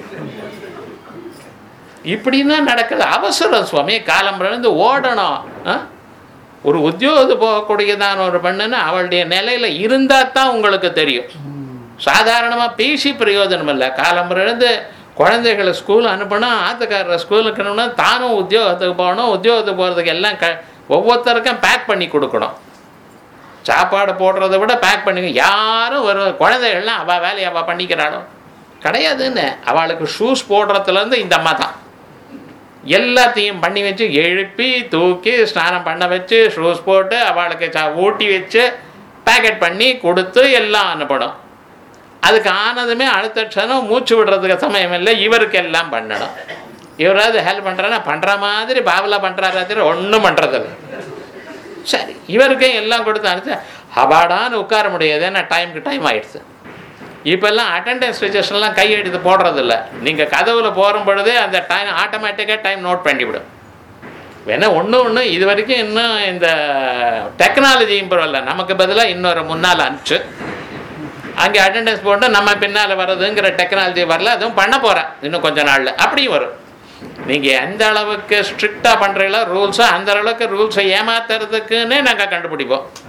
இப்படின்னா நடக்குது அவசரம் சுவாமி காலம் இருந்து ஓடணும் ஆ? ஒரு உத்தியோகத்து போகக்கூடியதான ஒரு பெண்ணுன்னு அவளுடைய நிலையில் இருந்தால் தான் உங்களுக்கு தெரியும் சாதாரணமாக பேசி பிரயோஜனம் இல்லை காலம் இருந்து குழந்தைகளை ஸ்கூல் அனுப்பணும் ஆத்துக்காரரை ஸ்கூலுக்கு அனுப்பணும் தானும் உத்தியோகத்துக்கு போகணும் உத்தியோகத்துக்கு போகிறதுக்கு எல்லாம் க ஒவ்வொருத்தருக்கும் பேக் பண்ணி கொடுக்கணும் சாப்பாடு போடுறத விட பேக் பண்ணுங்க யாரும் ஒரு குழந்தைகள்லாம் அவள் வேலையை அவள் பண்ணிக்கிறாளோ கிடையாதுன்னு அவளுக்கு ஷூஸ் போடுறதுலேருந்து இந்த அம்மா தான் எல்லாத்தையும் பண்ணி வச்சு எழுப்பி தூக்கி ஸ்நானம் பண்ண வச்சு ஷூஸ் போட்டு அவளுக்கு சா ஊட்டி வச்சு பேக்கெட் பண்ணி கொடுத்து எல்லாம் அனுப்பணும் அதுக்கு ஆனதுமே அடுத்த க்ஷணம் மூச்சு விடுறதுக்கு சமயம் இல்லை இவருக்கு எல்லாம் பண்ணணும் இவராவது ஹெல்ப் பண்ணுறான்னா பண்ணுற மாதிரி பாவலா பண்ணுறாரு தெரியும் ஒன்றும் பண்ணுறதில்ல சரி இவருக்கே எல்லாம் கொடுத்து அனுப்பிச்சு ஹபாடான்னு உட்கார முடியாது ஏன்னா டைமுக்கு டைம் ஆயிடுச்சு இப்போல்லாம் அட்டெண்டன்ஸ் ரிஜிஸ்டர்லாம் கை எடுத்து போடுறதில்ல நீங்கள் கதவுல போகும் பொழுதே அந்த டைம் ஆட்டோமேட்டிக்காக டைம் நோட் பண்ணிவிடும் வேணா ஒன்று ஒன்று இது வரைக்கும் இன்னும் இந்த டெக்னாலஜி இம்ப்ரூவ் இல்லை நமக்கு பதிலாக இன்னொரு முன்னால் அனுப்பிச்சு அங்கே அட்டெண்டன்ஸ் போட்டு நம்ம பின்னால் வர்றதுங்கிற டெக்னாலஜி வரல அதுவும் பண்ண போகிறேன் இன்னும் கொஞ்ச நாளில் அப்படியும் வரும் நீங்கள் எந்த அளவுக்கு ஸ்ட்ரிக்டாக பண்ணுறீங்களோ ரூல்ஸோ அந்த அளவுக்கு ரூல்ஸை ஏமாத்துறதுக்குன்னே நாங்கள் கண்டுபிடிப்போம்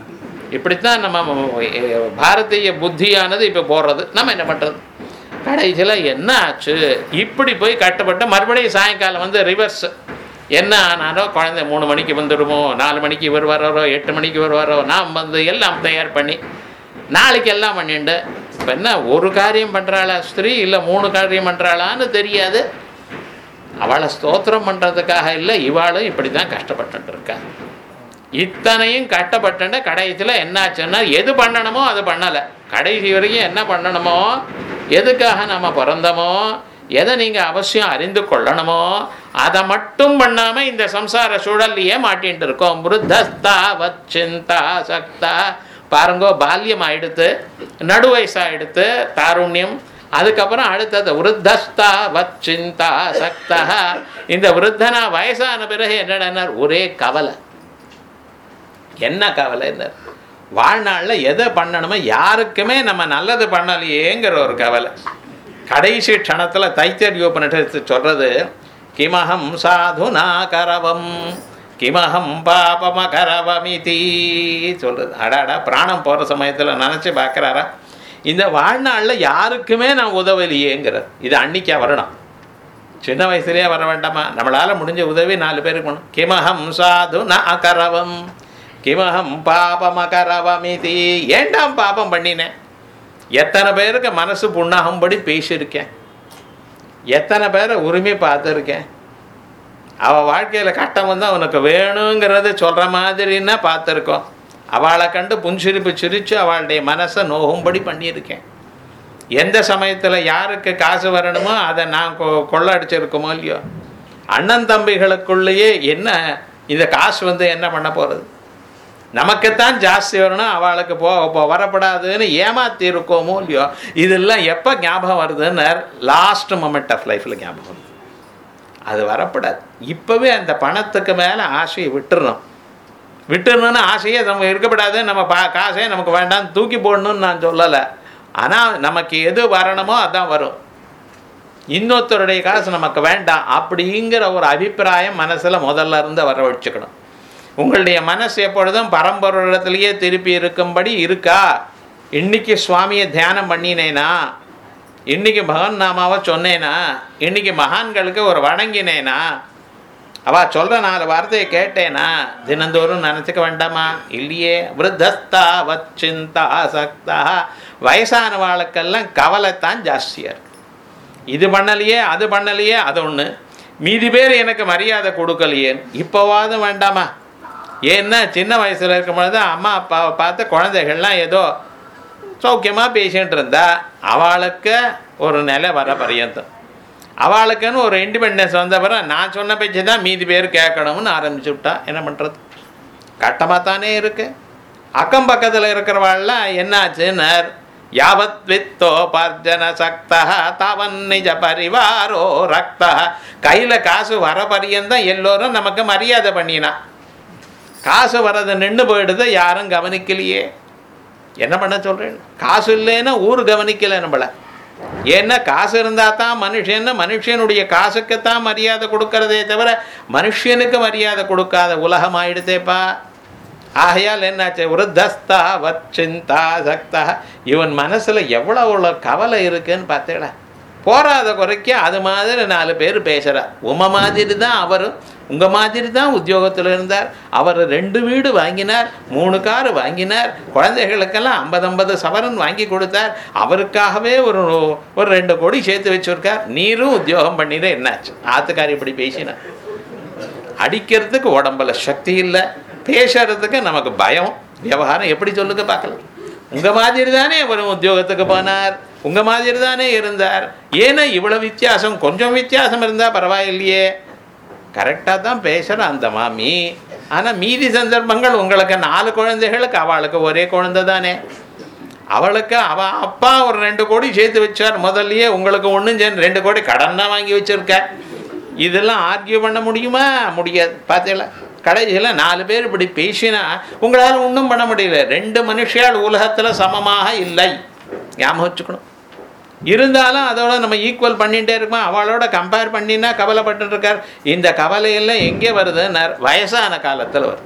இப்படித்தான் நம்ம அஹ், பாரதிய புத்தியானது இப்போ போடுறது நம்ம என்ன பண்ணுறது கடைசியில் என்ன ஆச்சு இப்படி போய் கட்டப்பட்ட மறுபடியும் சாயங்காலம் வந்து ரிவர்ஸ் என்ன ஆனாரோ குழந்தை மூணு மணிக்கு வந்துடுமோ நாலு மணிக்கு இவர் வர்றாரோ எட்டு மணிக்கு இவர் வர்றோ நாம் வந்து எல்லாம் தயார் பண்ணி நாளைக்கு எல்லாம் பண்ணிண்டு இப்போ என்ன ஒரு காரியம் பண்ணுறாளா ஸ்திரீ இல்லை மூணு காரியம் பண்ணுறாளான்னு தெரியாது அவளை ஸ்தோத்திரம் பண்ணுறதுக்காக இல்லை இவாளும் இப்படி தான் கஷ்டப்பட்டுட்டு இருக்கா இத்தனையும் கட்டப்பட்டுண்டு கடைசியில் என்னாச்சுன்னா எது பண்ணணுமோ அது பண்ணலை கடைசி வரைக்கும் என்ன பண்ணணுமோ எதுக்காக நம்ம பிறந்தோமோ எதை நீங்கள் அவசியம் அறிந்து கொள்ளணுமோ அதை மட்டும் பண்ணாமல் இந்த சம்சார சூழல்லையே மாட்டின்ட்டு இருக்கோம் விருத்தஸ்தா வச்சிந்தா சக்தா பாருங்கோ பால்யம் ஆயிடுத்து நடு வயசாயிடுத்து தாருண்யம் அதுக்கப்புறம் அடுத்தது விருத்தஸ்தா வச்சிந்தா சக்தா இந்த விருத்தனா வயசான பிறகு என்னடனார் ஒரே கவலை என்ன கவலைன்னு வாழ்நாளில் எதை பண்ணணுமோ யாருக்குமே நம்ம நல்லது பண்ணலையேங்கிற ஒரு கவலை கடைசி க்ஷணத்தில் தைத்தரியோபனிஷத்து சொல்றது கிமஹம் சாதுனா கரவம் கிமஹம் பாபம கரவமிதி சொல்றது அடாடா பிராணம் போகிற சமயத்தில் நினச்சி பார்க்குறாரா இந்த வாழ்நாளில் யாருக்குமே நான் உதவலையேங்கிற இது அன்னைக்கா வரணும் சின்ன வயசுலயே வர வேண்டாமா நம்மளால் முடிஞ்ச உதவி நாலு பேருக்கு பண்ணணும் கிமஹம் சாது ந அகரவம் கிமஹம் பாபம் அகரவமிதி ஏண்டாம் பாபம் பண்ணினேன் எத்தனை பேருக்கு மனசு புண்ணாகும்படி பேசியிருக்கேன் எத்தனை பேரை உரிமை பார்த்துருக்கேன் அவள் வாழ்க்கையில் கஷ்டம் வந்து அவனுக்கு வேணுங்கிறத சொல்கிற மாதிரின்னா பார்த்துருக்கோம் அவளை கண்டு புன்சிரிப்பு சிரித்து அவளுடைய மனசை நோகும்படி பண்ணியிருக்கேன் எந்த சமயத்தில் யாருக்கு காசு வரணுமோ அதை நான் கொ கொள்ளடிச்சிருக்குமோ இல்லையோ அண்ணன் தம்பிகளுக்குள்ளேயே என்ன இந்த காசு வந்து என்ன பண்ண போகிறது நமக்குத்தான் ஜாஸ்தி வரணும் அவளுக்கு போ போ வரப்படாதுன்னு ஏமாத்தி இருக்கோமோ இல்லையோ இதெல்லாம் எப்போ ஞாபகம் வருதுன்னு லாஸ்ட் மொமெண்ட் ஆஃப் லைஃப்பில் ஞாபகம் வருது அது வரப்படாது இப்போவே அந்த பணத்துக்கு மேலே ஆசையை விட்டுறணும் விட்டுறணும்னு ஆசையே நம்ம இருக்கப்படாது நம்ம பா காசே நமக்கு வேண்டாம் தூக்கி போடணும்னு நான் சொல்லலை ஆனால் நமக்கு எது வரணுமோ அதான் வரும் இன்னொருத்தருடைய காசு நமக்கு வேண்டாம் அப்படிங்கிற ஒரு அபிப்பிராயம் மனசில் முதல்ல இருந்து வர வச்சுக்கணும் உங்களுடைய மனசு எப்பொழுதும் பரம்பொருளிடத்திலேயே திருப்பி இருக்கும்படி இருக்கா இன்னைக்கு சுவாமியை தியானம் பண்ணினேனா இன்னைக்கு பகவன் நாமாவை சொன்னேனா இன்னைக்கு மகான்களுக்கு ஒரு வணங்கினேனா அவ சொல்ற நாலு வார்த்தையை கேட்டேனா தினந்தோறும் நினச்சிக்க வேண்டாமா இல்லையே விருத்தஸ்தா வச்சிந்தா சக்தா வயசானவாளுக்கெல்லாம் கவலைத்தான் ஜாஸ்தியாக இருக்கு இது பண்ணலையே அது பண்ணலையே அது ஒன்று மீதி பேர் எனக்கு மரியாதை கொடுக்கலையே இப்போவாது வேண்டாமா ஏன்னா சின்ன வயசில் இருக்கும் பொழுது அம்மா அப்பாவை பார்த்து குழந்தைகள்லாம் ஏதோ சௌக்கியமாக பேசிகிட்டு இருந்தா அவளுக்கு ஒரு நிலை வர பரியந்தம் அவளுக்குன்னு ஒரு இண்டிபெண்டன்ஸ் வந்த பிறகு நான் சொன்ன பேச்சு தான் மீதி பேர் கேட்கணும்னு ஆரம்பிச்சு விட்டா என்ன பண்ணுறது கட்டமாக தானே இருக்கு அக்கம் பக்கத்தில் இருக்கிறவாள்லாம் என்னாச்சுன்னர் யாவத் வித்தோபார்ஜன சக்தா தவன் நிஜ பரிவாரோ ரக்தா கையில் காசு வர பரியந்தான் எல்லோரும் நமக்கு மரியாதை பண்ணினா காசு வர்றது நின்று போயிடுது யாரும் கவனிக்கலையே என்ன பண்ண சொல்கிறேன் காசு இல்லைன்னா ஊர் கவனிக்கலை நம்மளை ஏன்னா காசு இருந்தால் தான் மனுஷன்னு மனுஷனுடைய காசுக்குத்தான் மரியாதை கொடுக்கறதே தவிர மனுஷனுக்கு மரியாதை கொடுக்காத உலகம் ஆயிடுதேப்பா ஆகையால் என்னாச்சு விருத்தஸ்தா வச்சிந்தா சக்தா இவன் மனசில் எவ்வளோ அவ்வளோ கவலை இருக்குன்னு பார்த்தேடா போராத குறைக்க அது மாதிரி நாலு பேர் பேசுகிறா உம மாதிரி தான் அவரும் உங்கள் மாதிரி தான் உத்தியோகத்தில் இருந்தார் அவர் ரெண்டு வீடு வாங்கினார் மூணு கார் வாங்கினார் குழந்தைகளுக்கெல்லாம் ஐம்பது ஐம்பது சவரன் வாங்கி கொடுத்தார் அவருக்காகவே ஒரு ஒரு ரெண்டு கோடி சேர்த்து வச்சுருக்கார் நீரும் உத்தியோகம் பண்ணிட என்னாச்சு ஆத்துக்காரி இப்படி பேசினார் அடிக்கிறதுக்கு உடம்புல சக்தி இல்லை பேசுறதுக்கு நமக்கு பயம் விவகாரம் எப்படி சொல்லுங்க பார்க்கலாம் உங்கள் மாதிரி தானே அவர் உத்தியோகத்துக்கு போனார் உங்கள் மாதிரி தானே இருந்தார் ஏன்னா இவ்வளோ வித்தியாசம் கொஞ்சம் வித்தியாசம் இருந்தால் பரவாயில்லையே கரெக்டாக தான் பேசுகிற அந்த மாமி ஆனால் மீதி சந்தர்ப்பங்கள் உங்களுக்கு நாலு குழந்தைகளுக்கு அவளுக்கு ஒரே குழந்தை தானே அவளுக்கு அவ அப்பா ஒரு ரெண்டு கோடி சேர்த்து வச்சார் முதல்லயே உங்களுக்கு ஒன்றும் சேர்ந்து ரெண்டு கோடி கடன் தான் வாங்கி வச்சிருக்க இதெல்லாம் ஆர்கியூ பண்ண முடியுமா முடியாது பார்த்தீங்களா கடைசியில் நாலு பேர் இப்படி பேசினா உங்களால் ஒன்றும் பண்ண முடியல ரெண்டு மனுஷியால் உலகத்தில் சமமாக இல்லை ஞாபகம் வச்சுக்கணும் இருந்தாலும் அதோட நம்ம ஈக்குவல் பண்ணிகிட்டே இருக்கோம் அவளோட கம்பேர் பண்ணினா கவலைப்பட்டு இருக்கார் இந்த கவலையெல்லாம் எங்கே வருதுன்னார் வயசான காலத்தில் வருது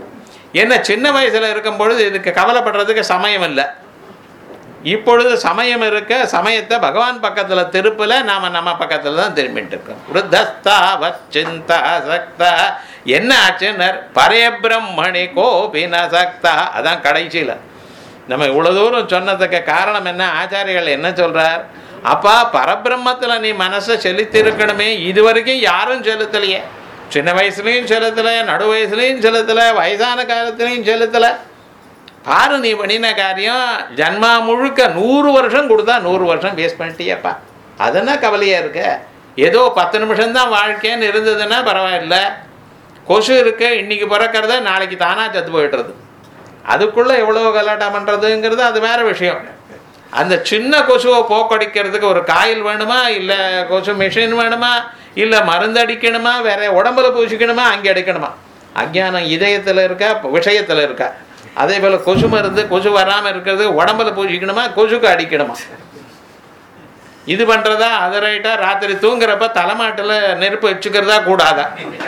என்ன சின்ன வயசில் இருக்கும் பொழுது இதுக்கு கவலைப்படுறதுக்கு சமயம் இல்லை இப்பொழுது சமயம் இருக்க சமயத்தை பகவான் பக்கத்தில் திருப்பல நாம் நம்ம பக்கத்தில் தான் திரும்பிட்டு இருக்கோம் விருத்தஸ்தா வச்சிந்தா சக்தா என்ன ஆச்சுன்னர் பரபிரம்மணி கோபின சக்தா அதான் கடைசியில் நம்ம இவ்வளோ தூரம் சொன்னதுக்கு காரணம் என்ன ஆச்சாரிகள் என்ன சொல்றார் அப்பா பரபிரம்மத்தில் நீ மனசை செலுத்திருக்கணுமே இது வரைக்கும் யாரும் செலுத்தலையே சின்ன வயசுலேயும் செலுத்தலை நடு வயசுலேயும் செலுத்தலை வயசான காலத்துலேயும் செலுத்தலை பாரு நீ பண்ணின காரியம் ஜன்மா முழுக்க நூறு வருஷம் கொடுத்தா நூறு வருஷம் வேஸ்ட் பண்ணிட்டியப்பா அதெல்லாம் கவலையாக இருக்க ஏதோ பத்து நிமிஷம்தான் வாழ்க்கைன்னு இருந்ததுன்னா பரவாயில்ல கொசு இருக்கு இன்னைக்கு பிறக்கிறத நாளைக்கு தானாக செத்து போயிட்டுறது அதுக்குள்ளே எவ்வளோ கலாட்டா பண்ணுறதுங்கிறது அது வேற விஷயம் அந்த சின்ன கொசுவை போக்கடிக்கிறதுக்கு ஒரு காயில் வேணுமா இல்லை கொசு மிஷின் வேணுமா இல்லை மருந்து அடிக்கணுமா வேற உடம்புல பூசிக்கணுமா அங்கே அடிக்கணுமா அஞ்ஞானம் இதயத்தில் இருக்கா விஷயத்தில் இருக்கா அதே போல் கொசு மருந்து கொசு வராமல் இருக்கிறது உடம்புல பூசிக்கணுமா கொசுக்கு அடிக்கணுமா இது பண்ணுறதா அது ரைட்டா ராத்திரி தூங்குறப்ப தலைமாட்டில் நெருப்பு வச்சுக்கிறதா கூடாதா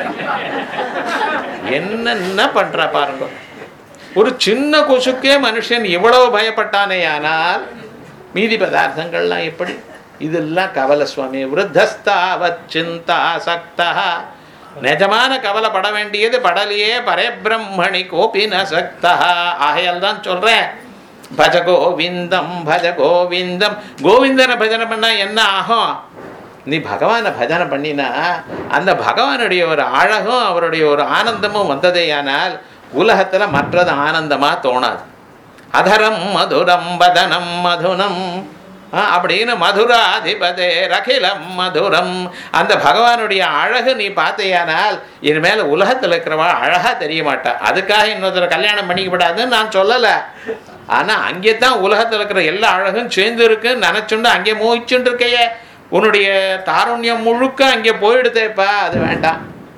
என்னென்ன பண்ணுறா பாருங்க ஒரு சின்ன கொசுக்கே மனுஷன் இவ்வளவு பயப்பட்டானே ஆனால் மீதி பதார்த்தங்கள்லாம் எப்படி இதெல்லாம் கவலை சுவாமி விருத்தஸ்தாவத் சிந்தா சக்தா நிஜமான கவலைப்பட வேண்டியது படலையே பரபிரம்மணி கோபின சக்தா ஆகையால் தான் சொல்றேன் பஜ கோவிந்தம் பஜ கோவிந்தம் கோவிந்தனை பஜனை பண்ணா என்ன ஆகும் நீ பகவானை பஜனை பண்ணினா அந்த பகவானுடைய ஒரு அழகும் அவருடைய ஒரு ஆனந்தமும் வந்ததேயானால் உலகத்துல மற்றது ஆனந்தமா தோணாது அதரம் மதுரம் வதனம் மதுனம் ஆ, அப்படின்னு மதுராதிபதே ரகிலம் மதுரம் அந்த பகவானுடைய அழகு நீ பார்த்தையானால் இனிமேல் உலகத்தில் இருக்கிறவா அழகா தெரிய மாட்டா அதுக்காக இன்னொருத்தர் கல்யாணம் பண்ணிக்கப்படாதுன்னு நான் சொல்லலை ஆனா அங்கே தான் உலகத்தில் இருக்கிற எல்லா அழகும் சேர்ந்து இருக்கு நினைச்சுண்டு அங்கே மோகிச்சுட்டு இருக்கையே உன்னுடைய தாருண்யம் முழுக்க அங்கே போயிடுதேப்பா அது வேண்டாம்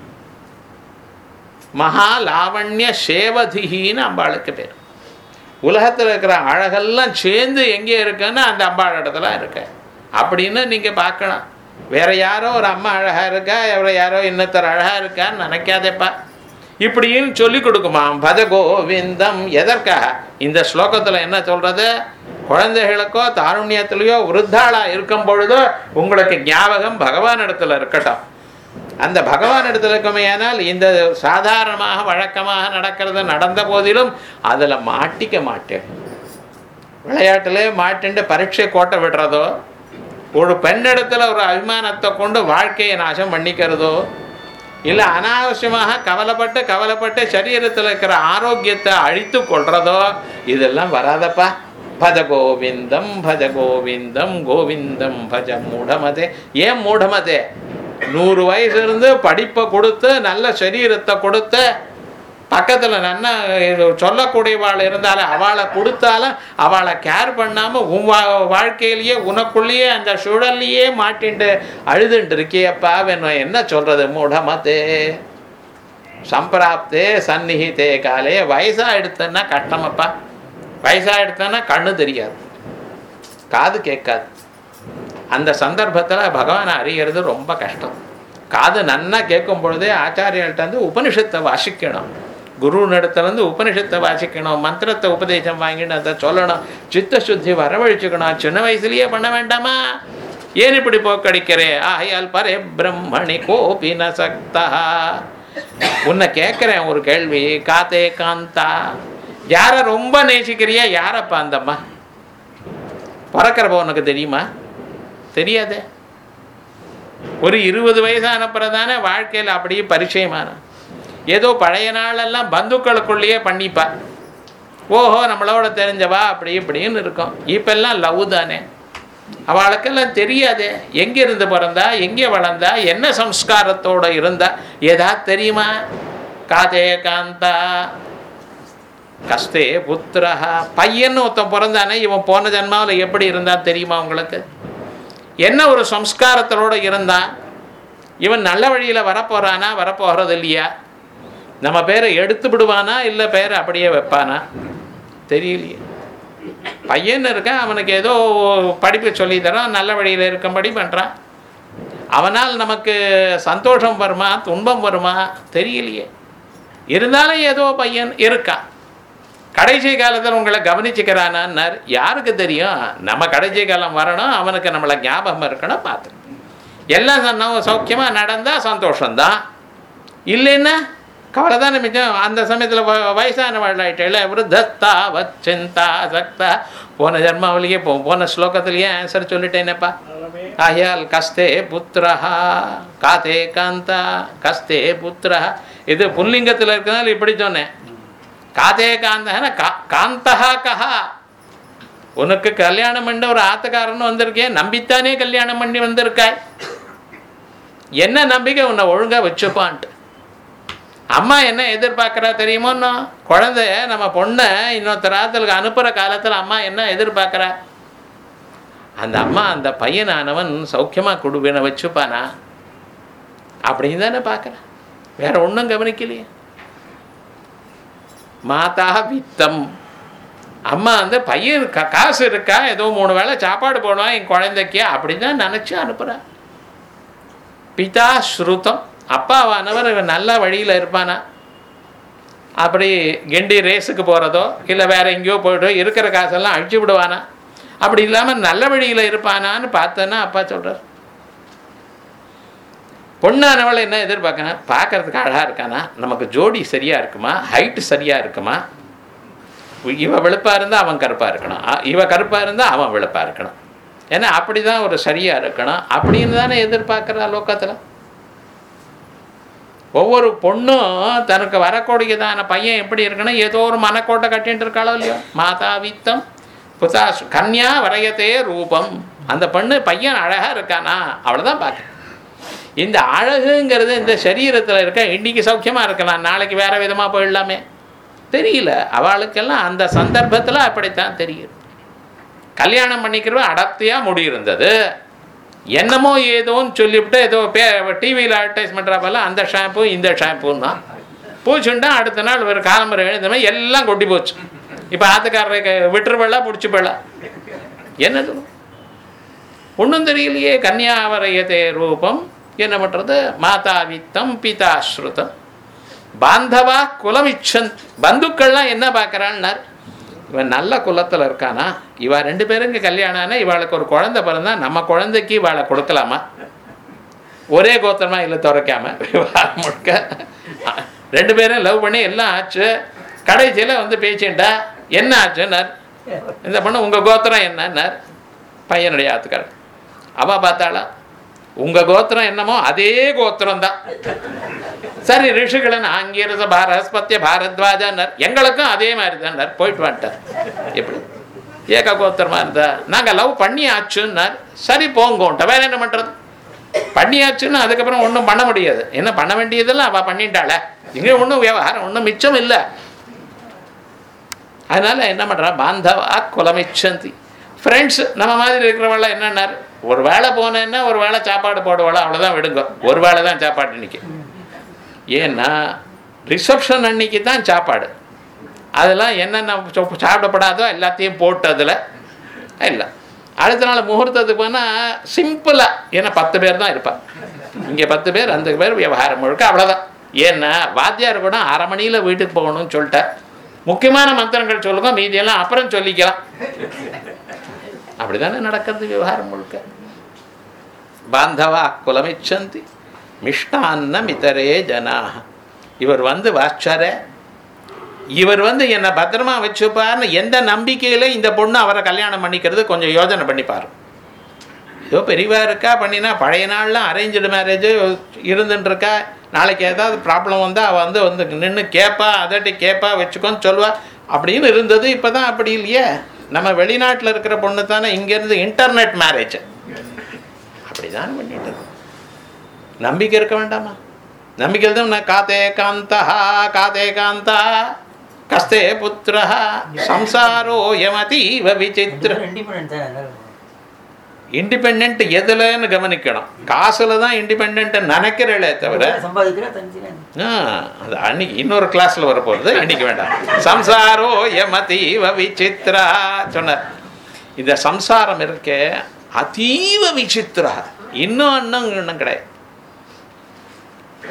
மகா லாவண்ய சேவதிகின்னு அம்பாளுக்கு பேர் உலகத்தில் இருக்கிற அழகெல்லாம் சேர்ந்து எங்கே இருக்குன்னு அந்த அம்பாள் இடத்துல இருக்கு அப்படின்னு நீங்கள் பார்க்கலாம் வேற யாரோ ஒரு அம்மா அழகாக இருக்கா வேற யாரோ இன்னொருத்தர் அழகாக இருக்கான்னு நினைக்காதேப்பா இப்படின்னு சொல்லி கொடுக்குமா பஜ கோவிந்தம் எதற்காக இந்த ஸ்லோகத்தில் என்ன சொல்றது குழந்தைகளுக்கோ தாருண்யத்திலேயோ விருத்தாளா இருக்கும் பொழுதோ உங்களுக்கு ஞாபகம் பகவான் இடத்துல இருக்கட்டும் அந்த பகவான் இடத்துல இருக்குமேயானால் இந்த சாதாரணமாக வழக்கமாக நடக்கிறது நடந்த போதிலும் அதில் மாட்டிக்க மாட்டேன் விளையாட்டிலே மாட்டிண்டு பரீட்சை கோட்டை விடுறதோ ஒரு பெண்ணிடத்துல ஒரு அபிமானத்தை கொண்டு வாழ்க்கையை நாசம் பண்ணிக்கிறதோ இல்லை அனாவசியமாக கவலைப்பட்டு கவலைப்பட்டு சரீரத்தில் இருக்கிற ஆரோக்கியத்தை அழித்து கொள்றதோ இதெல்லாம் வராதப்பா பஜ கோவிந்தம் பஜ கோவிந்தம் கோவிந்தம் பஜ மூடமதே ஏன் மூடமதே நூறு வயசு இருந்து படிப்பை கொடுத்து நல்ல சரீரத்தை கொடுத்து பக்கத்தில் நன்னா சொல்லக்கூடியவாள் இருந்தாலும் அவளை கொடுத்தாலும் அவளை கேர் பண்ணாமல் உன் வா வாழ்க்கையிலேயே உனக்குள்ளேயே அந்த சுழல்லையே மாட்டின்ட்டு அழுதுண்டு இருக்கியப்பா வேணும் என்ன சொல்கிறது மூடமத்தே சம்பிராப்தே சந்நிகிதே காலே வயசாக எடுத்தேன்னா கஷ்டமப்பா வயசாக எடுத்தேன்னா கண்ணு தெரியாது காது கேட்காது அந்த சந்தர்ப்பத்தில் பகவானை அறியறது ரொம்ப கஷ்டம் காது நன்னா கேட்கும் பொழுதே ஆச்சாரியர்கள்ட்ட வந்து உபனிஷத்தை வாசிக்கணும் குருவினிடத்துலேருந்து உபனிஷத்தை வாசிக்கணும் மந்திரத்தை உபதேசம் வாங்கிட்டு அதை சொல்லணும் சித்த சுத்தி வரவழைச்சுக்கணும் சின்ன வயசுலயே பண்ண வேண்டாமா ஏன் இப்படி போக்கடிக்கிறே ஆகையால் பரே பிரம்மணி கோபின சக்தா உன்னை கேட்குறேன் ஒரு கேள்வி காத்தே காந்தா யாரை ரொம்ப நேசிக்கிறியா யாரப்பா அந்தம்மா பிறக்கிறப்ப உனக்கு தெரியுமா தெரியாதே ஒரு இருபது வயசான பிறதானே வாழ்க்கையில் அப்படியே பரிச்சயமான ஏதோ பழைய நாளெல்லாம் பந்துக்களுக்குள்ளேயே பண்ணிப்பா ஓஹோ நம்மளோட தெரிஞ்சவா அப்படி இப்படின்னு இருக்கும் இப்பெல்லாம் லவ் தானே அவளுக்கெல்லாம் தெரியாதே எங்கே இருந்து பிறந்தா எங்கே வளர்ந்தா என்ன சம்ஸ்காரத்தோட இருந்தா ஏதாவது தெரியுமா காதே காந்தா கஸ்தே புத்திரஹா பையன்னு ஒருத்தன் பிறந்தானே இவன் போன ஜன்மாவில் எப்படி இருந்தான் தெரியுமா உங்களுக்கு என்ன ஒரு சம்ஸ்காரத்தோட இருந்தான் இவன் நல்ல வழியில் வரப்போறானா வரப்போகிறது இல்லையா நம்ம பேரை எடுத்து விடுவானா இல்லை பேரை அப்படியே வைப்பானா தெரியலையே பையன் இருக்கான் அவனுக்கு ஏதோ படிப்பு சொல்லி தரான் நல்ல வழியில் இருக்கும்படி பண்ணுறான் அவனால் நமக்கு சந்தோஷம் வருமா துன்பம் வருமா தெரியலையே இருந்தாலும் ஏதோ பையன் இருக்கான் கடைசி காலத்தில் உங்களை கவனிச்சுக்கிறானான்னார் யாருக்கு தெரியும் நம்ம கடைசி காலம் வரணும் அவனுக்கு நம்மளை ஞாபகம் இருக்கணும் பார்த்து எல்லாம் நம்ம சௌக்கியமாக நடந்தால் சந்தோஷம்தான் இல்லைன்னா கவலை தானே மிச்சம் அந்த சமயத்தில் வயசான வாழ்நாயிட்டல விருத்தஸ்தா வச்சிந்தா சக்தா போன ஜென்மாவிலேயே போ போன ஸ்லோகத்திலேயே ஆன்சர் சொல்லிட்டேனேப்பா ஆயால் கஸ்தே புத்திரஹா காத்தே காந்தா கஸ்தே புத்திரஹா இது புல்லிங்கத்தில் இருக்கிறதால இப்படி சொன்னேன் காதே காந்தன கா காந்தஹா கஹா உனக்கு கல்யாணம் பண்ண ஒரு ஆத்துக்காரன்னு வந்திருக்கேன் நம்பித்தானே கல்யாணம் பண்ணி வந்திருக்காய் என்ன நம்பிக்கை உன்னை ஒழுங்கா வச்சுப்பான்ட்டு அம்மா என்ன எதிர்பார்க்குறா தெரியுமோன்னோ குழந்தை நம்ம பொண்ணை இன்னொருத்தர் ஆத்தலுக்கு அனுப்புகிற காலத்தில் அம்மா என்ன எதிர்பார்க்குறா அந்த அம்மா அந்த பையனானவன் சௌக்கியமாக குடுவினை வச்சுப்பானா அப்படின்னு தானே பார்க்குறேன் வேற ஒன்றும் கவனிக்கலையே மாதா வித்தம் அம்மா வந்து பையன் கா காசு இருக்கா ஏதோ மூணு வேளை சாப்பாடு போடுவான் என் குழந்தைக்கு அப்படின்னு தான் நினச்சி அனுப்புகிறேன் பிதா ஸ்ருதம் அப்பாவானவர் இவன் நல்ல வழியில் இருப்பானா அப்படி கிண்டி ரேஸுக்கு போகிறதோ இல்லை வேற எங்கேயோ போய்ட்டோ இருக்கிற காசெல்லாம் அழிச்சு விடுவானா அப்படி இல்லாமல் நல்ல வழியில் இருப்பானான்னு பார்த்தேன்னா அப்பா சொல்கிறார் பொண்ணானவளை என்ன எதிர்பார்க்கணும் பார்க்கறதுக்கு அழகாக இருக்கானா நமக்கு ஜோடி சரியாக இருக்குமா ஹைட்டு சரியாக இருக்குமா இவ வெளுப்பாக இருந்தால் அவன் கருப்பாக இருக்கணும் அ- இவ கருப்பாக இருந்தால் அவன் வெளுப்பாக இருக்கணும் ஏன்னா அப்படி தான் ஒரு சரியாக இருக்கணும் அப்படின்னு தானே எதிர்பார்க்குறா லோக்கத்தில் ஒவ்வொரு பொண்ணும் தனக்கு வரக்கூடியதான பையன் எப்படி இருக்கணும் ஏதோ ஒரு மனக்கோட்டை கட்டிட்டு இருக்காளோ இல்லையோ மாதா வித்தம் புதா சு- கன்யா வரையத்தே ரூபம் அந்த பொண்ணு பையன் அழகாக இருக்கானா அவ்வளோதான் பார்க்க இந்த அழகுங்கிறது இந்த சரீரத்தில் இருக்க இன்னைக்கு சௌக்கியமாக இருக்கலாம் நாளைக்கு வேற விதமாக போயிடலாமே தெரியல அவளுக்கெல்லாம் அந்த சந்தர்ப்பத்தில் அப்படித்தான் தெரியுது கல்யாணம் பண்ணிக்கிறவ அடர்த்தியாக முடி இருந்தது என்னமோ ஏதோன்னு சொல்லிவிட்டு ஏதோ பே டிவியில் அட்வர்டைஸ் பண்ணுறப்பெல்லாம் அந்த ஷாம்பு இந்த ஷாம்புன்னா பூச்சுண்டா அடுத்த நாள் ஒரு காலம்பரை எழுந்தமே எல்லாம் கொட்டி போச்சு இப்போ ஆத்துக்காரரை விட்டுருவெள்ளா பிடிச்சி போயிடலாம் என்னது ஒன்றும் தெரியலையே கன்யாவரையதே ரூபம் என்ன பண்ணுறது மாதா வித்தம் பிதா ஸ்ருதம் பாந்தவா குலமிச்சன் பந்துக்கள்லாம் என்ன பார்க்குறான்னார் இவன் நல்ல குலத்தில் இருக்கானா இவ ரெண்டு பேருங்க கல்யாணம் ஆனா இவாளுக்கு ஒரு குழந்தை பிறந்தா நம்ம குழந்தைக்கு இவாளை கொடுக்கலாமா ஒரே கோத்திரமா இல்லை துறைக்காம விவகாரம் முழுக்க ரெண்டு பேரும் லவ் பண்ணி எல்லாம் ஆச்சு கடைசியில் வந்து பேசிண்டா என்ன ஆச்சுன்னார் இந்த பொண்ணு உங்கள் கோத்திரம் என்னன்னார் பையனுடைய ஆத்துக்காரர் அவ பார்த்தாளா உங்கள் கோத்திரம் என்னமோ அதே கோத்திரம் தான் சரி ரிஷிகளன் ஆங்கிரச பாரஸ்பத்திய பாரத்வாஜான்னார் எங்களுக்கும் அதே மாதிரி தான்னார் போயிட்டு வந்துட்டார் எப்படி ஏக கோத்திரமா இருந்தா நாங்கள் லவ் பண்ணியாச்சுன்னார் சரி போங்கோன்ட்ட வேற என்ன பண்ணுறது பண்ணியாச்சுன்னு அதுக்கப்புறம் ஒன்றும் பண்ண முடியாது என்ன பண்ண வேண்டியதெல்லாம் அவள் பண்ணிட்டாளே இங்கே ஒன்றும் விவகாரம் ஒன்றும் மிச்சம் இல்லை அதனால என்ன பண்ணுறா பாந்தவா குலமிச்சந்தி ஃப்ரெண்ட்ஸ் நம்ம மாதிரி இருக்கிறவள என்னன்னார் ஒரு வேளை போனேன்னா ஒரு வேளை சாப்பாடு போடுவாளா அவ்வளோதான் விடுங்க ஒரு வேளை தான் சாப்பாடு இன்னைக்கு ஏன்னா ரிசப்ஷன் அன்னைக்கு தான் சாப்பாடு அதெல்லாம் என்னென்ன சொ- சாப்பிடப்படாதோ எல்லாத்தையும் போட்டு அதில் இல்லை அடுத்த நாள் முகூர்த்தத்துக்கு போனால் சிம்பிளாக ஏன்னா பத்து பேர் தான் இருப்பாள் இங்கே பத்து பேர் அந்த பேர் விவகாரம் முழுக்க அவ்வளோதான் ஏன்னா வாத்தியார் கூட அரை மணியில் வீட்டுக்கு போகணும்னு சொல்லிட்டார் முக்கியமான மந்திரங்கள் சொல்லுங்க மீதியெல்லாம் அப்புறம் சொல்லிக்கலாம் அப்படிதானே நடக்கிறது விவகாரம் முழுக்க பாந்தவா குலமிச்சந்தி மிஷ்டான்னம் இதரே ஜனாக இவர் வந்து வாச்சார இவர் வந்து என்னை பத்திரமா வச்சுப்பார்னு எந்த நம்பிக்கையில இந்த பொண்ணு அவரை கல்யாணம் பண்ணிக்கிறது கொஞ்சம் யோசனை பண்ணிப்பார் ஏதோ பெரியவா இருக்கா பண்ணினா பழைய நாள்லாம் அரேஞ்சு மேரேஜ் இருந்துட்டு இருக்கா நாளைக்கு ஏதாவது ப்ராப்ளம் வந்தால் அவள் வந்து வந்து நின்று கேட்பா அதட்டி கேட்பா வச்சுக்கோன்னு சொல்லுவா அப்படின்னு இருந்தது இப்போ தான் அப்படி இல்லையே நம்ம வெளிநாட்டில் இருக்கிற பொண்ணு தானே இங்கேருந்து இன்டர்நெட் மேரேஜ் அப்படி தான் பண்ணிட்டு இருக்கோம். நம்பிக்கை இருக்க வேண்டாமா நம்பிக்கை தான் நான் காத்தே காந்தா காத்தே காந்தா கஸ்தே புத்திரா சம்சாரோ யமதீவ விசித்திர இண்டிபெண்டன்ட் தான் இண்டிபெண்ட் எதுலன்னு கவனிக்கணும் காசுல தான் இண்டிபெண்ட் நினைக்கிறீங்களே தவிர சம்பாதிக்கிற தஞ்சினா ஆ, அது அன்னைக்கு இன்னொரு கிளாஸ்ல வரப்போகுது இன்னைக்கு வேண்டாம் சம்சாரோ யமதீவ விசித்ரா சொன்னார் இந்த சம்சாரம் இருக்கே அதீவ விசித்ரா இன்னும் இன்னும் இன்னும் கிடையாது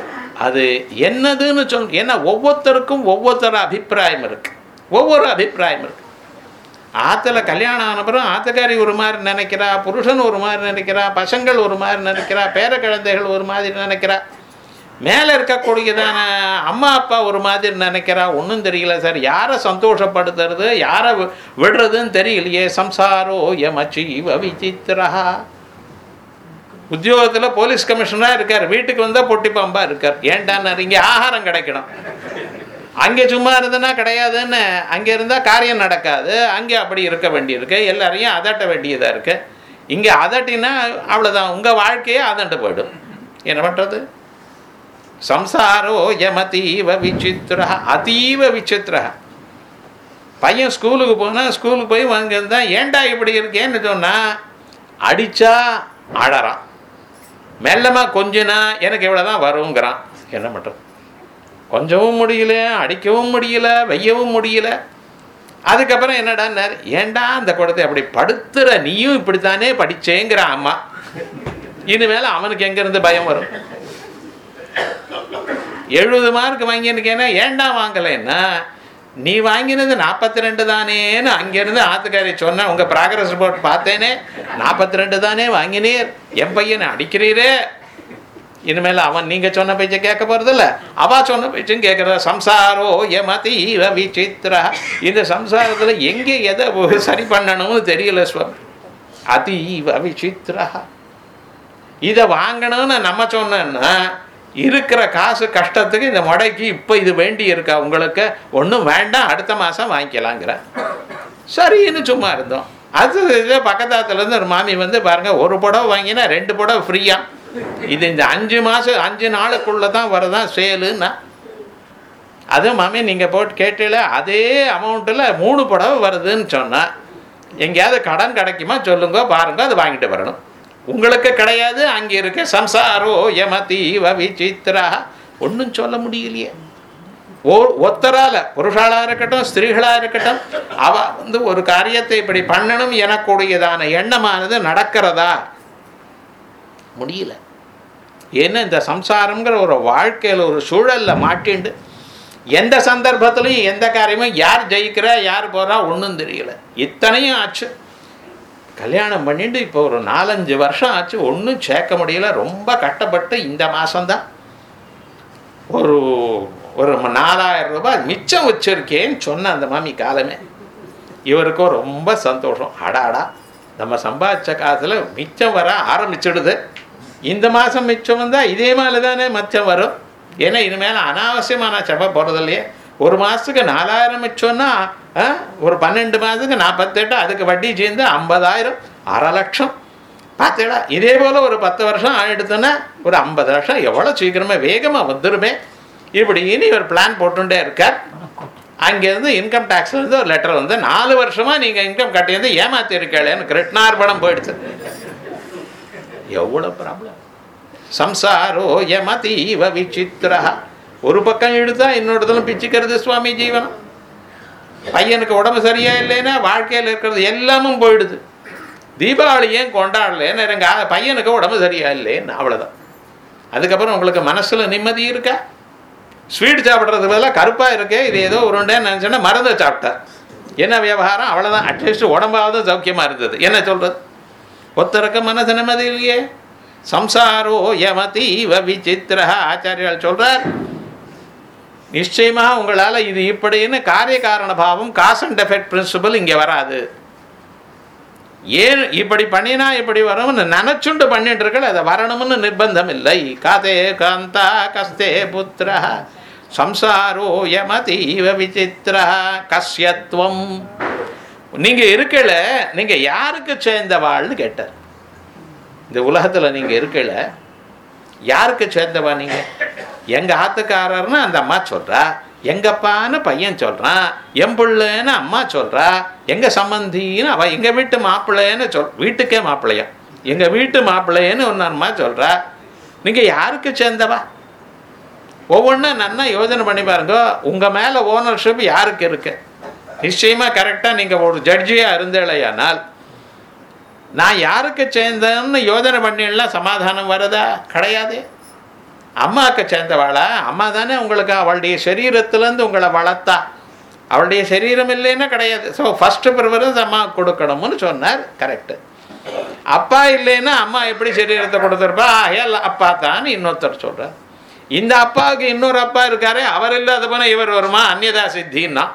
அது என்னதுன்னு சொல் ஏன்னா ஒவ்வொருத்தருக்கும் ஒவ்வொருத்தர அபிப்பிராயம் இருக்கு ஒவ்வொரு அபிப்பிராயம் இருக்கு ஆற்றுல கல்யாணம் ஆனப்புறம் ஆத்துக்காரி ஒரு மாதிரி நினைக்கிறா புருஷன் ஒரு மாதிரி நினைக்கிறா பசங்கள் ஒரு மாதிரி நினைக்கிறா பேர குழந்தைகள் ஒரு மாதிரி நினைக்கிறா மேலே இருக்கக்கூடியதான அம்மா அப்பா ஒரு மாதிரி நினைக்கிறா ஒன்றும் தெரியல சார் யாரை சந்தோஷப்படுத்துறது யாரை வி- விடுறதுன்னு தெரியலையே சம்சாரோ யமச்சீவ விசித்திரா உத்தியோகத்தில் போலீஸ் கமிஷனராக இருக்கார் வீட்டுக்கு வந்தால் பொட்டி பாம்பா இருக்கார் ஏன்டான்னு இங்கே ஆகாரம் கிடைக்கணும் அங்கே சும்மா இருந்தனா கிடையாதுன்னு அங்கே இருந்தால் காரியம் நடக்காது அங்கே அப்படி இருக்க வேண்டியிருக்கு எல்லாரையும் அதட்ட வேண்டியதாக இருக்கு இங்கே அதட்டினா அவ்வளோதான் உங்கள் வாழ்க்கையே அதண்டு போயிடும் என்ன பண்ணுறது சம்சாரோ யமதீவ விசித்திரா அதீவ விசித்திரா பையன் ஸ்கூலுக்கு போனால் ஸ்கூலுக்கு போய் அங்கே இருந்தால் ஏன்டா இப்படி இருக்கேன்னு சொன்னால் அடித்தா அழறான் மெல்லமாக கொஞ்சனா எனக்கு இவ்வளோ தான் வருங்கிறான் என்ன பண்ணுறது கொஞ்சவும் முடியல அடிக்கவும் முடியல வெய்யவும் முடியல அதுக்கப்புறம் என்னடான்னார் ஏன்டா அந்த குடத்தை அப்படி படுத்துற நீயும் இப்படித்தானே படிச்சேங்கிற அம்மா இனிமேல் அவனுக்கு எங்கேருந்து பயம் வரும் எழுபது மார்க் வாங்கியிருக்கேன்னா ஏன்டா வாங்கலைன்னா நீ வாங்கினது நாற்பத்தி ரெண்டு தானேன்னு அங்கேருந்து ஆத்துக்காரி சொன்ன உங்கள் ப்ராக்ரஸ் ரிப்போர்ட் பார்த்தேனே நாற்பத்தி ரெண்டு தானே வாங்கினீர் என் பையனை அடிக்கிறீரே இனிமேல் அவன் நீங்கள் சொன்ன பேச்சை கேட்க போகிறதில்ல அவா சொன்ன பேச்சும் கேட்குற சம்சாரோ யமதீவ விசித்திரா இந்த சம்சாரத்தில் எங்கே எதை சரி பண்ணணும்னு தெரியல சுவாமி அதீவ விசித்திரா இதை வாங்கணும்னு நம்ம சொன்னோன்னா இருக்கிற காசு கஷ்டத்துக்கு இந்த முடைக்கு இப்போ இது வேண்டி இருக்கா உங்களுக்கு ஒன்றும் வேண்டாம் அடுத்த மாதம் வாங்கிக்கலாங்கிற சரின்னு சும்மா இருந்தோம் அது இது பக்கத்தாத்துலேருந்து ஒரு மாமி வந்து பாருங்கள் ஒரு புடவை வாங்கினா ரெண்டு புடவை ஃப்ரீயாக இது இந்த அஞ்சு மாதம் அஞ்சு நாளுக்குள்ளே தான் வரதான் சேலுன்னா அதுவும் மாமி நீங்கள் போட்டு கேட்டீங்கள அதே அமௌண்ட்டில் மூணு புடவை வருதுன்னு சொன்னால் எங்கேயாவது கடன் கிடைக்குமா சொல்லுங்க பாருங்க அது வாங்கிட்டு வரணும் உங்களுக்கு கிடையாது அங்கே இருக்க சம்சாரோ யமதீவ விசித்திரா ஒன்றும் சொல்ல முடியலையே ஓ ஒத்தரால புருஷாளாக இருக்கட்டும் ஸ்திரீகளாக இருக்கட்டும் அவ வந்து ஒரு காரியத்தை இப்படி பண்ணணும் எனக்கூடியதான எண்ணமானது நடக்கிறதா முடியல ஏன்னா இந்த சம்சாரம்ங்கிற ஒரு வாழ்க்கையில் ஒரு சூழலில் மாட்டிண்டு எந்த சந்தர்ப்பத்திலையும் எந்த காரியமும் யார் ஜெயிக்கிறா யார் போகிறா ஒன்றும் தெரியல இத்தனையும் ஆச்சு கல்யாணம் பண்ணிட்டு இப்போ ஒரு நாலஞ்சு வருஷம் ஆச்சு ஒன்றும் சேர்க்க முடியல ரொம்ப கட்டப்பட்டு இந்த மாதம்தான் ஒரு ஒரு நாலாயிரம் ரூபாய் மிச்சம் வச்சிருக்கேன்னு சொன்ன அந்த மாமி காலமே இவருக்கும் ரொம்ப சந்தோஷம் அடாடா நம்ம சம்பாதிச்ச காசுல மிச்சம் வர ஆரம்பிச்சிடுது இந்த மாதம் மிச்சம் வந்தால் இதே மாதிரி தானே மிச்சம் வரும் ஏன்னா இனிமேல் அனாவசியமான செப்ப போகிறது இல்லையே ஒரு மாதத்துக்கு நாலாயிரம் மிச்சம்னா ஆ, ஒரு பன்னெண்டு மாதத்துக்கு நாற்பத்தெட்டு அதுக்கு வட்டி சேர்ந்து ஐம்பதாயிரம் அரை லட்சம் பார்த்தேடா இதே போல் ஒரு பத்து வருஷம் ஆயிடுத்துன்னா ஒரு ஐம்பது லட்சம் எவ்வளோ சீக்கிரமே வேகமாக வந்துருமே இப்படின்னு இவர் பிளான் போட்டுட்டே இருக்கார் அங்கேருந்து இன்கம் டேக்ஸ்லேருந்து ஒரு லெட்டர் வந்து நாலு வருஷமாக நீங்கள் இன்கம் கட்டியிருந்து ஏமாத்தி இருக்கேன்னு கிருஷ்ணார்பணம் போயிடுச்சு எவ்வளோ ப்ராப்ளம் சம்சாரோ யமதீவ விசித்திரா ஒரு பக்கம் இழுத்தா இன்னொருத்தலும் பிச்சுக்கிறது சுவாமி ஜீவனம் பையனுக்கு உடம்பு சரியா இல்லைன்னா வாழ்க்கையில் இருக்கிறது எல்லாமும் போயிடுது தீபாவளி ஏன் கொண்டாடலன்னு எங்க ஆ- பையனுக்கு உடம்பு சரியா இல்லைன்னு அவ்வளோதான் அதுக்கப்புறம் உங்களுக்கு மனசுல நிம்மதி இருக்கா ஸ்வீட் சாப்பிட்றது பதிலாக கருப்பாக இருக்கே இது ஏதோ உருண்டேன்னு நினச்சோன்னா மருந்து சாப்பிட்டார் என்ன விவகாரம் அவ்வளோதான் அட்லீஸ்ட் உடம்பாவது சௌக்கியமாக இருந்தது என்ன சொல்கிறது ஒத்தருக்கு மனசு நிம்மதி இல்லையே சம்சாரோ யமதீவ விசித்திரா ஆச்சாரியால் சொல்றார் நிச்சயமா உங்களால் இது இப்படின்னு காரிய காரண பாவம் காஸ் அண்ட் எஃபெக்ட் பிரின்சிபல் இங்கே வராது ஏன் இப்படி பண்ணினா இப்படி வரும்னு நினச்சுண்டு பண்ணிட்டு இருக்கல அதை வரணும்னு நிர்பந்தம் இல்லை காதே காந்தா கஸ்தே புத்திர சம்சாரோ யமதீவ விசித்திர கஸ்யத்வம் நீங்கள் இருக்கல நீங்கள் யாருக்கு சேர்ந்தவாள்னு கேட்டார் இந்த உலகத்தில் நீங்கள் இருக்கல யாருக்கு சேர்ந்தவா நீங்கள் எங்கள் ஆத்துக்காரர்னு அந்த அம்மா சொல்கிறா எங்கப்பான்னு பையன் சொல்கிறான் என் பிள்ளைன்னு அம்மா சொல்கிறா எங்கள் சம்மந்தின்னு அவ எங்கள் வீட்டு மாப்பிள்ளைன்னு சொல் வீட்டுக்கே மாப்பிள்ளையா எங்கள் வீட்டு மாப்பிள்ளைன்னு ஒன்று அம்மா சொல்கிறா நீங்கள் யாருக்கு சேர்ந்தவா ஒவ்வொன்றும் நன்னா யோசனை பண்ணி பாருங்க உங்கள் மேலே ஓனர்ஷிப் யாருக்கு இருக்கு நிச்சயமாக கரெக்டாக நீங்கள் ஒரு ஜட்ஜியாக இருந்தேளையானால் நான் யாருக்கு சேர்ந்தேன்னு யோசனை பண்ணிடலாம் சமாதானம் வருதா கிடையாது அம்மாவுக்கு சேர்ந்தவாளா அம்மா தானே உங்களுக்கு அவளுடைய சரீரத்திலேருந்து உங்களை வளர்த்தா அவளுடைய சரீரம் இல்லைன்னா கிடையாது ஸோ ஃபஸ்ட்டு ப்ரிஃபரன்ஸ் அம்மாவுக்கு கொடுக்கணும்னு சொன்னார் கரெக்டு அப்பா இல்லைன்னா அம்மா எப்படி சரீரத்தை கொடுத்துருப்பா ஆகையால் அப்பா தான் இன்னொருத்தர் சொல்கிறார் இந்த அப்பாவுக்கு இன்னொரு அப்பா இருக்காரே அவர் இல்லாத போனால் இவர் வருமா அந்நியதா சித்தின்னா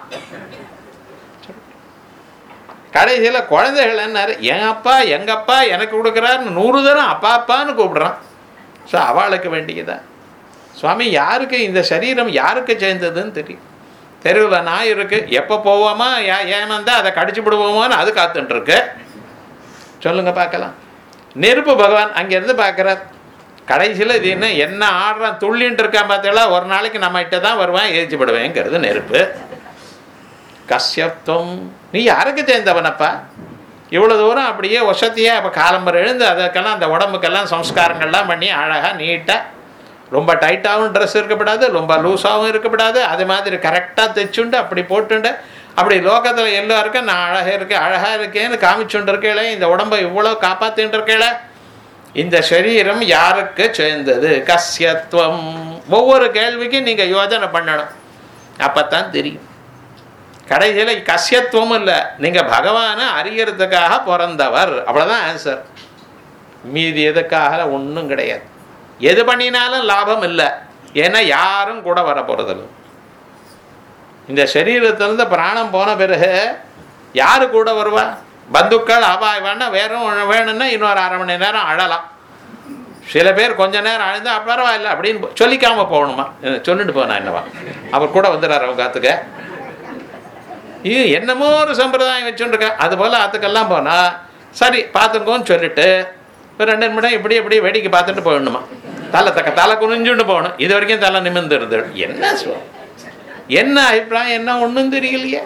கடைசியில் குழந்தைகள் என்னாரு என் அப்பா எங்கள் அப்பா எனக்கு கொடுக்குறாருன்னு நூறு தரம் அப்பா அப்பான்னு கூப்பிடுறான் ஸோ அவளுக்கு வேண்டியதா சுவாமி யாருக்கு இந்த சரீரம் யாருக்கு சேர்ந்ததுன்னு தெரியும் தெருவில் நாய் இருக்கு எப்போ போவோமா ஏ ஏமாந்தா அதை கடிச்சு விடுவோமோன்னு அது காத்துட்டுருக்கு சொல்லுங்க பார்க்கலாம் நெருப்பு பகவான் அங்கேருந்து பார்க்குறார் கடைசியில் இது என்ன என்ன ஆடுறான் துள்ளின்ட்டு இருக்கான் பார்த்தீங்களா ஒரு நாளைக்கு நம்ம கிட்ட தான் வருவான் எரிச்சு விடுவேங்கிறது நெருப்பு கஷ்யப்தம் நீ யாருக்கு சேர்ந்தவனப்பா இவ்வளோ தூரம் அப்படியே வசதியாக இப்போ காலம்பரம் எழுந்து அதுக்கெல்லாம் அந்த உடம்புக்கெல்லாம் சம்ஸ்காரங்கள்லாம் பண்ணி அழகாக நீட்டாக ரொம்ப டைட்டாகவும் ட்ரெஸ் இருக்கப்படாது ரொம்ப லூஸாகவும் இருக்கப்படாது அது மாதிரி கரெக்டாக தைச்சுண்டு அப்படி போட்டுண்டு அப்படி லோகத்தில் எல்லாருக்கும் நான் அழகாக இருக்கேன் அழகாக இருக்கேன்னு காமிச்சுண்டு இருக்கேளே இந்த உடம்பை இவ்வளோ காப்பாற்றின்னு இருக்கேளே இந்த சரீரம் யாருக்கு சேர்ந்தது கஸ்யத்துவம் ஒவ்வொரு கேள்விக்கும் நீங்கள் யோஜனை பண்ணணும் அப்போ தான் தெரியும் கடைசியில் கஷ்யத்துவம் இல்லை நீங்கள் பகவானை அறியறதுக்காக பிறந்தவர் அவ்வளோதான் ஆன்சர் மீதி எதுக்காக ஒன்றும் கிடையாது எது பண்ணினாலும் லாபம் இல்லை ஏன்னா யாரும் கூட வர போகிறதில்ல இந்த சரீரத்திலிருந்து பிராணம் போன பிறகு யாரு கூட வருவா பந்துக்கள் அவா வேணா வேற ஒண்ணு வேணும்னா இன்னொரு அரை மணி நேரம் அழலாம் சில பேர் கொஞ்ச நேரம் அழுந்தா பரவாயில்ல அப்படின்னு போ- சொல்லிக்காம போகணுமா அஹ் சொல்லிட்டு போனா என்னவா அவர் கூட வந்துடுறாரு அவங்க காத்துக்க இது என்னமோ ஒரு சம்பிரதாயம் வச்சுருக்கேன் அது போல் அதுக்கெல்லாம் போனால் சரி பார்த்துக்கோன்னு சொல்லிட்டு ஒரு ரெண்டு நிமிடம் இப்படி இப்படி வேடிக்கை பார்த்துட்டு போயிடணுமா தலை தக்க தலை குனிஞ்சுட்டு போகணும் இது வரைக்கும் தலை நிமிர்ந்து இருந்து என்ன சொல் என்ன அபிப்பிராயம் என்ன ஒன்றும் தெரியலையே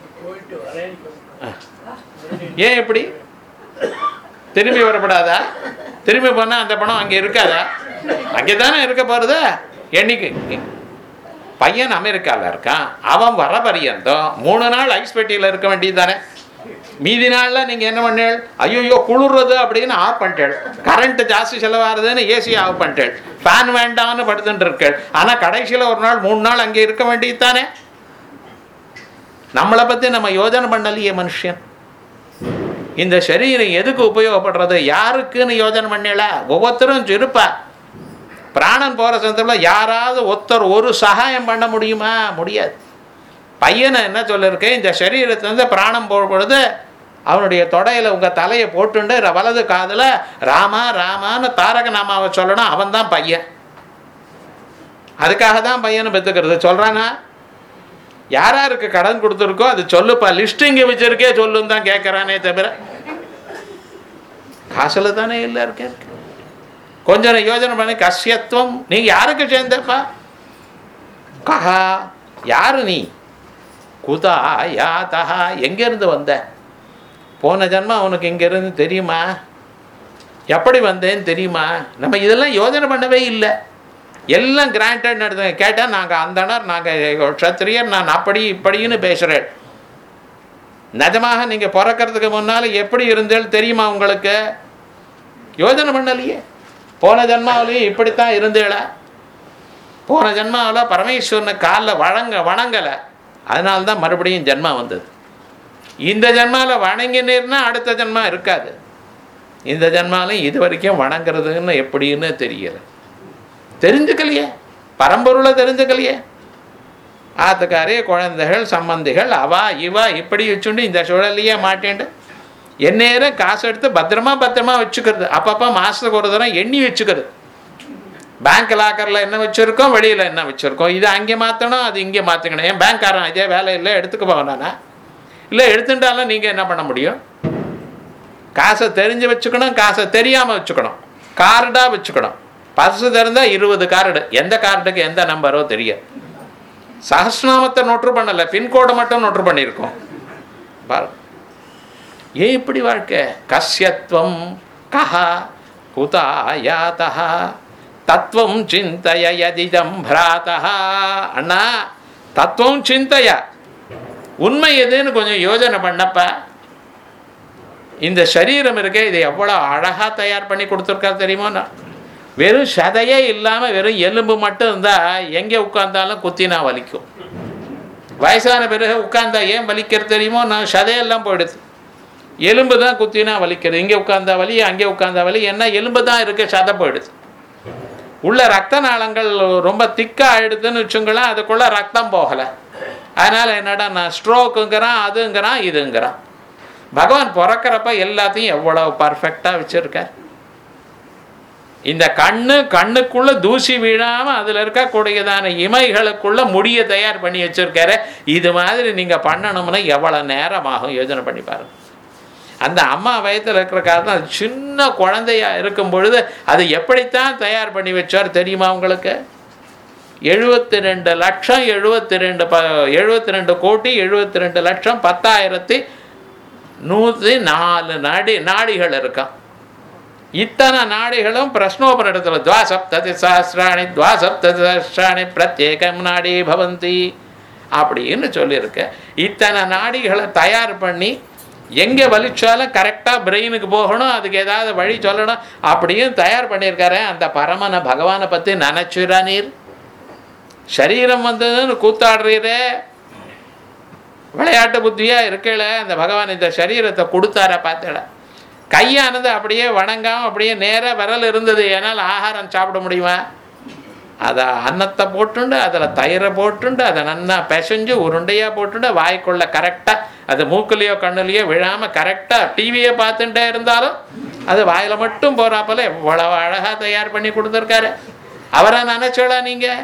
ஆ. ஏன் இப்படி திரும்பி வரப்படாதா திரும்பி போனால் அந்த பணம் அங்கே இருக்காதா அங்கே தானே இருக்க போகிறது என்னைக்கு பையன் அமெரிக்காவில் இருக்கான் அவன் வர பரியந்தம் மூணு நாள் ஐஸ் பெட்டியில் இருக்க வேண்டியது தானே மீதி நாளில் நீங்கள் என்ன பண்ணேள் ஐயோ குளிர்றது அப்படின்னு ஆஃப் பண்ணிட்டேள் கரண்ட் ஜாஸ்தி செலவாகுதுன்னு ஏசி ஆஃப் பண்ணிட்டேள் ஃபேன் வேண்டாம்னு படுத்துட்டு இருக்கேள் ஆனால் கடைசியில் ஒரு நாள் மூணு நாள் அங்கே இருக்க வேண்டியது தானே நம்மளை பற்றி நம்ம யோஜனை பண்ணலையே மனுஷன் இந்த சரீரம் எதுக்கு உபயோகப்படுறது யாருக்குன்னு யோஜனை பண்ணல ஒவ்வொருத்தரும் இருப்பா பிராணன் போகிற சந்தர்ப்பத்தில் யாராவது ஒருத்தர் ஒரு சகாயம் பண்ண முடியுமா முடியாது பையனை என்ன சொல்லியிருக்கேன் இந்த சரீரத்திலேருந்து பிராணம் போகும் பொழுது அவனுடைய தொடையில் உங்கள் தலையை போட்டுண்டு ர- வலது காதில் ராமா ராமான்னு தாரக நாமாவை சொல்லணும் அவன் தான் பையன் அதுக்காக தான் பையனை பெற்றுக்கிறது சொல்கிறானா யார் யாருக்கு கடன் கொடுத்துருக்கோ அது சொல்லுப்பா லிஸ்ட் இங்கே வச்சிருக்கே சொல்லுன்னு தான் கேட்குறானே தவிர காசில் தானே இல்லை இருக்கு கொஞ்சம் யோஜனை பண்ணி கஷ்யத்துவம் நீ யாருக்கு சேர்ந்தப்பா கஹா யாரு நீ குதா யாத்தா எங்கேருந்து வந்த போன ஜன்மம் அவனுக்கு இங்கேருந்து தெரியுமா எப்படி வந்தேன்னு தெரியுமா நம்ம இதெல்லாம் யோஜனை பண்ணவே இல்லை எல்லாம் கிராண்டட் நடத்துங்க கேட்டால் நாங்கள் அந்தனர் நாங்கள் க்ஷத்திரியர் நான் அப்படி இப்படின்னு பேசுகிறேன் நிஜமாக நீங்கள் பிறக்கிறதுக்கு முன்னால் எப்படி இருந்தேன்னு தெரியுமா உங்களுக்கு யோஜனை பண்ணலையே போன ஜன்மாவிலையும் இப்படித்தான் இருந்தேளா போன ஜென்மாவில் பரமேஸ்வரனை காலில் வழங்க வணங்கலை அதனால தான் மறுபடியும் ஜென்மா வந்தது இந்த ஜென்மாவில் வணங்கினீர்னா அடுத்த ஜென்மா இருக்காது இந்த ஜென்மாலும் இது வரைக்கும் வணங்குறதுன்னு எப்படின்னு தெரியல தெரிஞ்சுக்கலையே பரம்பொருளை தெரிஞ்சுக்கலையே ஆத்துக்காரே குழந்தைகள் சம்பந்திகள் அவா இவா இப்படி வச்சுண்டு இந்த சுழலையே மாட்டேன்ட்டு எந்நேரம் காசு எடுத்து பத்திரமா பத்திரமா வச்சுக்கிறது அப்பப்போ மாதத்துக்கு ஒரு தரம் எண்ணி வச்சுக்கிறது பேங்க் லாக்கரில் என்ன வச்சுருக்கோம் வெளியில் என்ன வச்சுருக்கோம் இது அங்கே மாற்றணும் அது இங்கே மாற்றிக்கணும் ஏன் பேங்க்காரன் இதே வேலை இல்லை எடுத்துக்க போவேனானா இல்லை எடுத்துட்டாலும் நீங்கள் என்ன பண்ண முடியும் காசை தெரிஞ்சு வச்சுக்கணும் காசை தெரியாமல் வச்சுக்கணும் கார்டாக வச்சுக்கணும் பர்ஸு திறந்தால் இருபது கார்டு எந்த கார்டுக்கு எந்த நம்பரோ தெரியாது சஹஸ்நாமத்தை நோட்ரு பண்ணலை பின்கோடை மட்டும் நோட்ரு பண்ணியிருக்கோம் பாரு ஏன் இப்படி வாழ்க்கை கஸ்யத்வம் கஹா குதா யாத்தா தத்துவம் சிந்தய யதிதம் பிராத்தா அண்ணா தத்துவம் சிந்தைய உண்மை எதுன்னு கொஞ்சம் யோஜனை பண்ணப்ப இந்த சரீரம் இருக்கே இதை எவ்வளோ அழகாக தயார் பண்ணி கொடுத்துருக்காரு தெரியுமா நான் வெறும் சதையே இல்லாமல் வெறும் எலும்பு மட்டும் இருந்தால் எங்கே உட்கார்ந்தாலும் குத்தினா வலிக்கும் வயசான பிறகு உட்கார்ந்தா ஏன் வலிக்கிறது தெரியுமோ நான் சதையெல்லாம் போயிடுது எலும்பு தான் குத்தினா வலிக்கிறது இங்கே உட்கார்ந்தா வலி அங்கே உட்கார்ந்தா வலி என்ன எலும்பு தான் இருக்கு சதை போயிடுது உள்ள ரத்த நாளங்கள் ரொம்ப திக்காக ஆயிடுதுன்னு வச்சுங்களேன் அதுக்குள்ள ரத்தம் போகலை அதனால் என்னடா நான் ஸ்ட்ரோக்குங்கிறான் அதுங்கிறான் இதுங்கிறான் பகவான் பிறக்கிறப்ப எல்லாத்தையும் எவ்வளவு பர்ஃபெக்டாக வச்சுருக்கார் இந்த கண்ணு கண்ணுக்குள்ள தூசி வீழாம அதுல இருக்கக்கூடியதான இமைகளுக்குள்ள முடிய தயார் பண்ணி வச்சிருக்காரு இது மாதிரி நீங்க பண்ணணும்னா எவ்வளவு நேரம் ஆகும் யோசனை பண்ணி பாருங்க அந்த அம்மா வயத்துல இருக்கிற காலத்துல அது சின்ன குழந்தையா இருக்கும் பொழுது அது எப்படித்தான் தயார் பண்ணி வச்சார் தெரியுமா உங்களுக்கு எழுபத்தி ரெண்டு லட்சம் எழுபத்தி ரெண்டு ப எழுபத்தி ரெண்டு கோடி எழுபத்தி ரெண்டு லட்சம் பத்தாயிரத்தி நூற்றி நாலு நாடி நாடிகள் இருக்கான் இத்தனை நாடிகளும் பிரஷ்னோபனிடத்தில் துவாசப்ததி சஹசிராணி துவாசப்ததி சஹசிராணி பிரத்யேகம் நாடி பவந்தி அப்படின்னு சொல்லியிருக்க இத்தனை நாடிகளை தயார் பண்ணி எங்கே வலிச்சாலும் கரெக்டாக பிரெயினுக்கு போகணும் அதுக்கு ஏதாவது வழி சொல்லணும் அப்படியும் தயார் பண்ணியிருக்காரு அந்த பரமன பகவானை பற்றி நினச்சிரா நீர் சரீரம் வந்ததுன்னு கூத்தாடுறீரே விளையாட்டு புத்தியாக இருக்கல அந்த பகவான் இந்த சரீரத்தை கொடுத்தார பார்த்தல கையானது அப்படியே வணங்காம அப்படியே நேராக விரல் இருந்தது ஏன்னால் ஆகாரம் சாப்பிட முடியுமா அதை அன்னத்தை போட்டுண்டு அதில் தயிரை போட்டுண்டு அதை நன்னா பிசைஞ்சு உருண்டையாக போட்டுண்டு வாய்க்குள்ள கரெக்டாக அது மூக்குலேயோ கண்ணுலேயோ விழாமல் கரெக்டாக டிவியை பார்த்துட்டே இருந்தாலும் அது வாயில் மட்டும் போகிறாப்பல எவ்வளவு அழகாக தயார் பண்ணி கொடுத்துருக்காரு அவரை நினச்சோடா நீங்கள்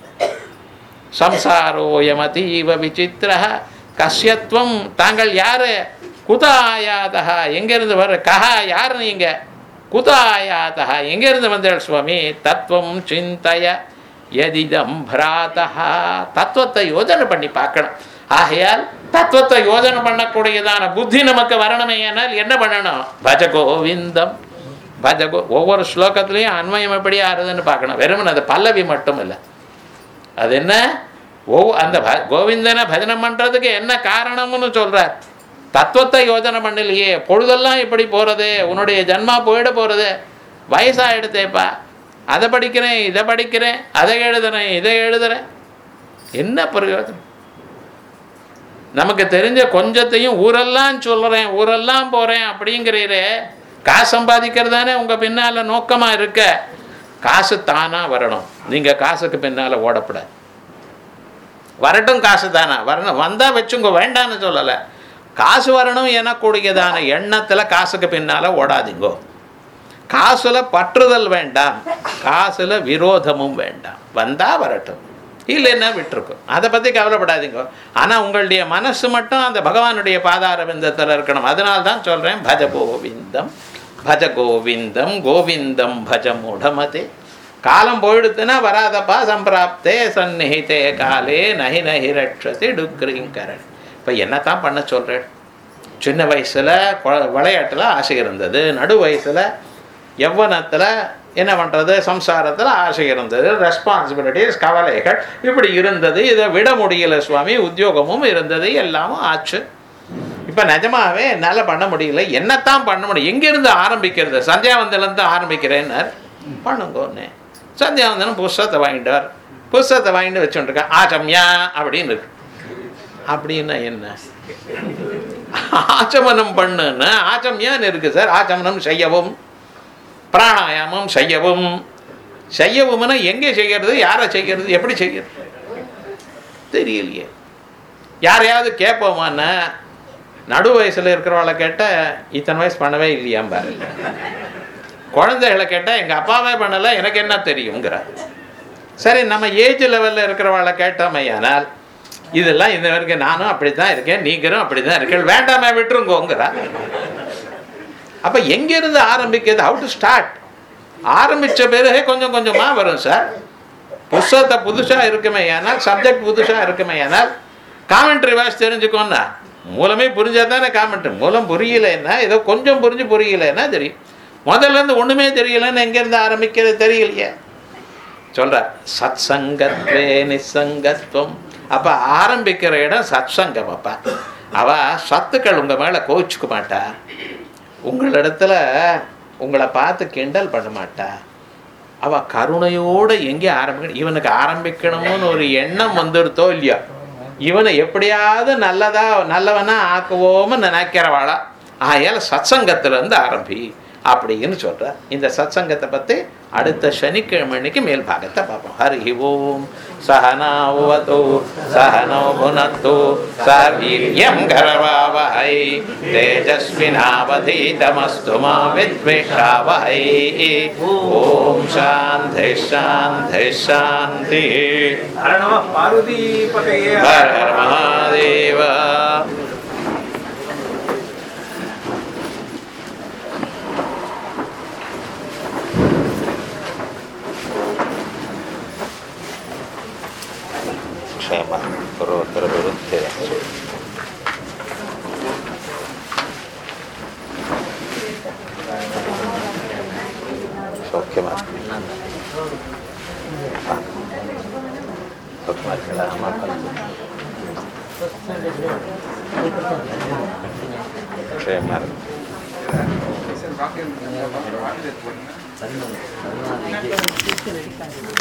சம்சாரோயமதீவ விசித்திர கஷ்யத்வம் தாங்கள் யாரு குதாயாதா எங்கேருந்து வர கஹா யார் நீங்க குதாயாதா எங்கேருந்து வந்தாள் சுவாமி தத்துவம் சிந்தய எதிதம் பிராதா தத்துவத்தை யோஜனை பண்ணி பார்க்கணும் ஆகையால் தத்துவத்தை யோஜனை பண்ணக்கூடியதான புத்தி நமக்கு வரணுமே ஆனால் என்ன பண்ணணும் பஜ கோவிந்தம் பஜ கோ ஒவ்வொரு ஸ்லோகத்துலேயும் அன்வயம் எப்படி ஆறுதுன்னு பார்க்கணும் வெறுமன் அது பல்லவி மட்டும் இல்லை அது என்ன ஓ அந்த ப கோவிந்தனை பஜனை பண்ணுறதுக்கு என்ன காரணம்னு சொல்கிறார் தத்துவத்தை யோஜனை பண்ணலையே பொழுதெல்லாம் இப்படி போகிறது உன்னுடைய ஜன்மா போயிட போகிறது வயசாகிடுதேப்பா அதை படிக்கிறேன் இதை படிக்கிறேன் அதை எழுதுறேன் இதை எழுதுறேன் என்ன பிரயோஜனம் நமக்கு தெரிஞ்ச கொஞ்சத்தையும் ஊரெல்லாம் சொல்கிறேன் ஊரெல்லாம் போகிறேன் அப்படிங்கிறீரே காசு சம்பாதிக்கிறது தானே உங்கள் பின்னால் நோக்கமாக இருக்க காசு தானாக வரணும் நீங்கள் காசுக்கு பின்னால் ஓடப்படாது வரட்டும் காசு தானா வரணும் வந்தால் வச்சுங்க வேண்டான்னு சொல்லலை காசு வரணும் எனக்கூடியதான எண்ணத்தில் காசுக்கு பின்னால் ஓடாதீங்கோ காசுல பற்றுதல் வேண்டாம் காசுல விரோதமும் வேண்டாம் வந்தால் வரட்டும் இல்லைன்னா விட்டுருக்கும் அதை பற்றி கவலைப்படாதீங்க ஆனால் உங்களுடைய மனசு மட்டும் அந்த பகவானுடைய பாதார விந்தத்தில் இருக்கணும் அதனால தான் சொல்கிறேன் பஜ கோவிந்தம் பஜ கோவிந்தம் கோவிந்தம் பஜ மூடமதே காலம் போயிடுத்துன்னா வராதப்பா சம்பிராப்தே சந்நிஹிதே காலே நஹி நஹி ரட்சதி டுக்ரிங்கரன் இப்போ என்னத்தான் பண்ண சொல்கிறேன் சின்ன வயசில் விளையாட்டில் ஆசை இருந்தது நடு வயசில் யவ்வனத்தில் என்ன பண்ணுறது சம்சாரத்தில் ஆசை இருந்தது ரெஸ்பான்சிபிலிட்டிஸ் கவலைகள் இப்படி இருந்தது இதை விட முடியல சுவாமி உத்தியோகமும் இருந்தது எல்லாமும் ஆச்சு இப்போ நிஜமாவே என்னால் பண்ண முடியல என்னத்தான் பண்ண முடியும் எங்கேருந்து ஆரம்பிக்கிறது சந்தியாவந்திலேருந்து ஆரம்பிக்கிறேன்னார் பண்ணுங்கன்னு சந்தியாவந்தனம் புஸ்தகத்தை வாங்கிட்டார் புஸ்தகத்தை வாங்கிட்டு வச்சுட்டுருக்கேன் ஆச்சம்யா அப்படின்னு இருக்கு அப்படின்னா என்ன ஆச்சமனம் பண்ணுன்னு ஆச்சம்யான்னு இருக்கு சார் ஆச்சமனம் செய்யவும் பிராணாயாமம் செய்யவும் செய்யவும்னா எங்கே செய்கிறது யாரை செய்கிறது எப்படி செய்கிறது தெரியலையே யாரையாவது கேட்போமான்னா நடு வயசில் இருக்கிறவளை கேட்டால் இத்தனை வயசு பண்ணவே இல்லையாம் பாரு குழந்தைகளை கேட்டால் எங்கள் அப்பாவே பண்ணலை எனக்கு என்ன தெரியுங்கிற சரி நம்ம ஏஜ் லெவலில் இருக்கிறவளை கேட்டோமையானால் இதெல்லாம் இந்த வரைக்கும் நானும் அப்படி தான் இருக்கேன் நீங்களும் அப்படி தான் இருக்கேன் வேண்டாமே விட்டுருங்கோங்கிறா அப்போ எங்கேருந்து ஆரம்பிக்கிறது ஹவு டு ஸ்டார்ட் ஆரம்பித்த பிறகு கொஞ்சம் கொஞ்சமாக வரும் சார் புஸ்தகத்தை புதுசாக இருக்குமே ஏனால் சப்ஜெக்ட் புதுசாக இருக்குமே ஏனால் காமெண்ட்ரி வாஸ் தெரிஞ்சுக்கோன்னா மூலமே புரிஞ்சால் தானே காமெண்ட்ரி மூலம் புரியலைன்னா ஏதோ கொஞ்சம் புரிஞ்சு புரியலைன்னா தெரியும் முதல்ல இருந்து ஒன்றுமே தெரியலன்னு எங்கேருந்து ஆரம்பிக்கிறது தெரியலையே சொல்கிறார் சத் சங்கத்வே நிசங்கத்துவம் அப்போ ஆரம்பிக்கிற இடம் சத் சங்கம் அப்பா அவ சத்துக்கள் உங்கள் மேலே கோவிச்சுக்க மாட்டா உங்களிடத்துல உங்களை பார்த்து கிண்டல் பண்ண மாட்டா அவ கருணையோட எங்கே ஆரம்பிக்கணும் இவனுக்கு ஆரம்பிக்கணும்னு ஒரு எண்ணம் வந்துருத்தோ இல்லையா இவனை எப்படியாவது நல்லதா நல்லவனா ஆக்குவோம்னு நினைக்கிறவாளா ஆயால சத்சங்கத்துல இருந்து ஆரம்பி அப்படின்னு சொல்ற இந்த சத்சங்கத்தை பத்தி அடுத்த சனிக்கிழமை அன்னைக்கு மேல் பாகத்தை பார்ப்போம் ஹரி ஓம் சகனாவதோ சகனோ புனத்தோ ச வீரியம் கரவாவஹை தேஜஸ்வினாவதீதமஸ்து மா வித்விஷாவஹை ஓம் சாந்தி சாந்தி சாந்தி हर नमः पार्वतीपतये ஹர ஹர மகாதேவா ಕ್ಷೇಮ ಪೂರ್ವೋತ್ತರ ವಿರುದ್ಧೆ ಸೌಖ್ಯಮ ಸೌಖ್ಯಮ ಅಮ್ಮ ಕಲಿತು ಕ್ಷೇಮ வாக்கியம்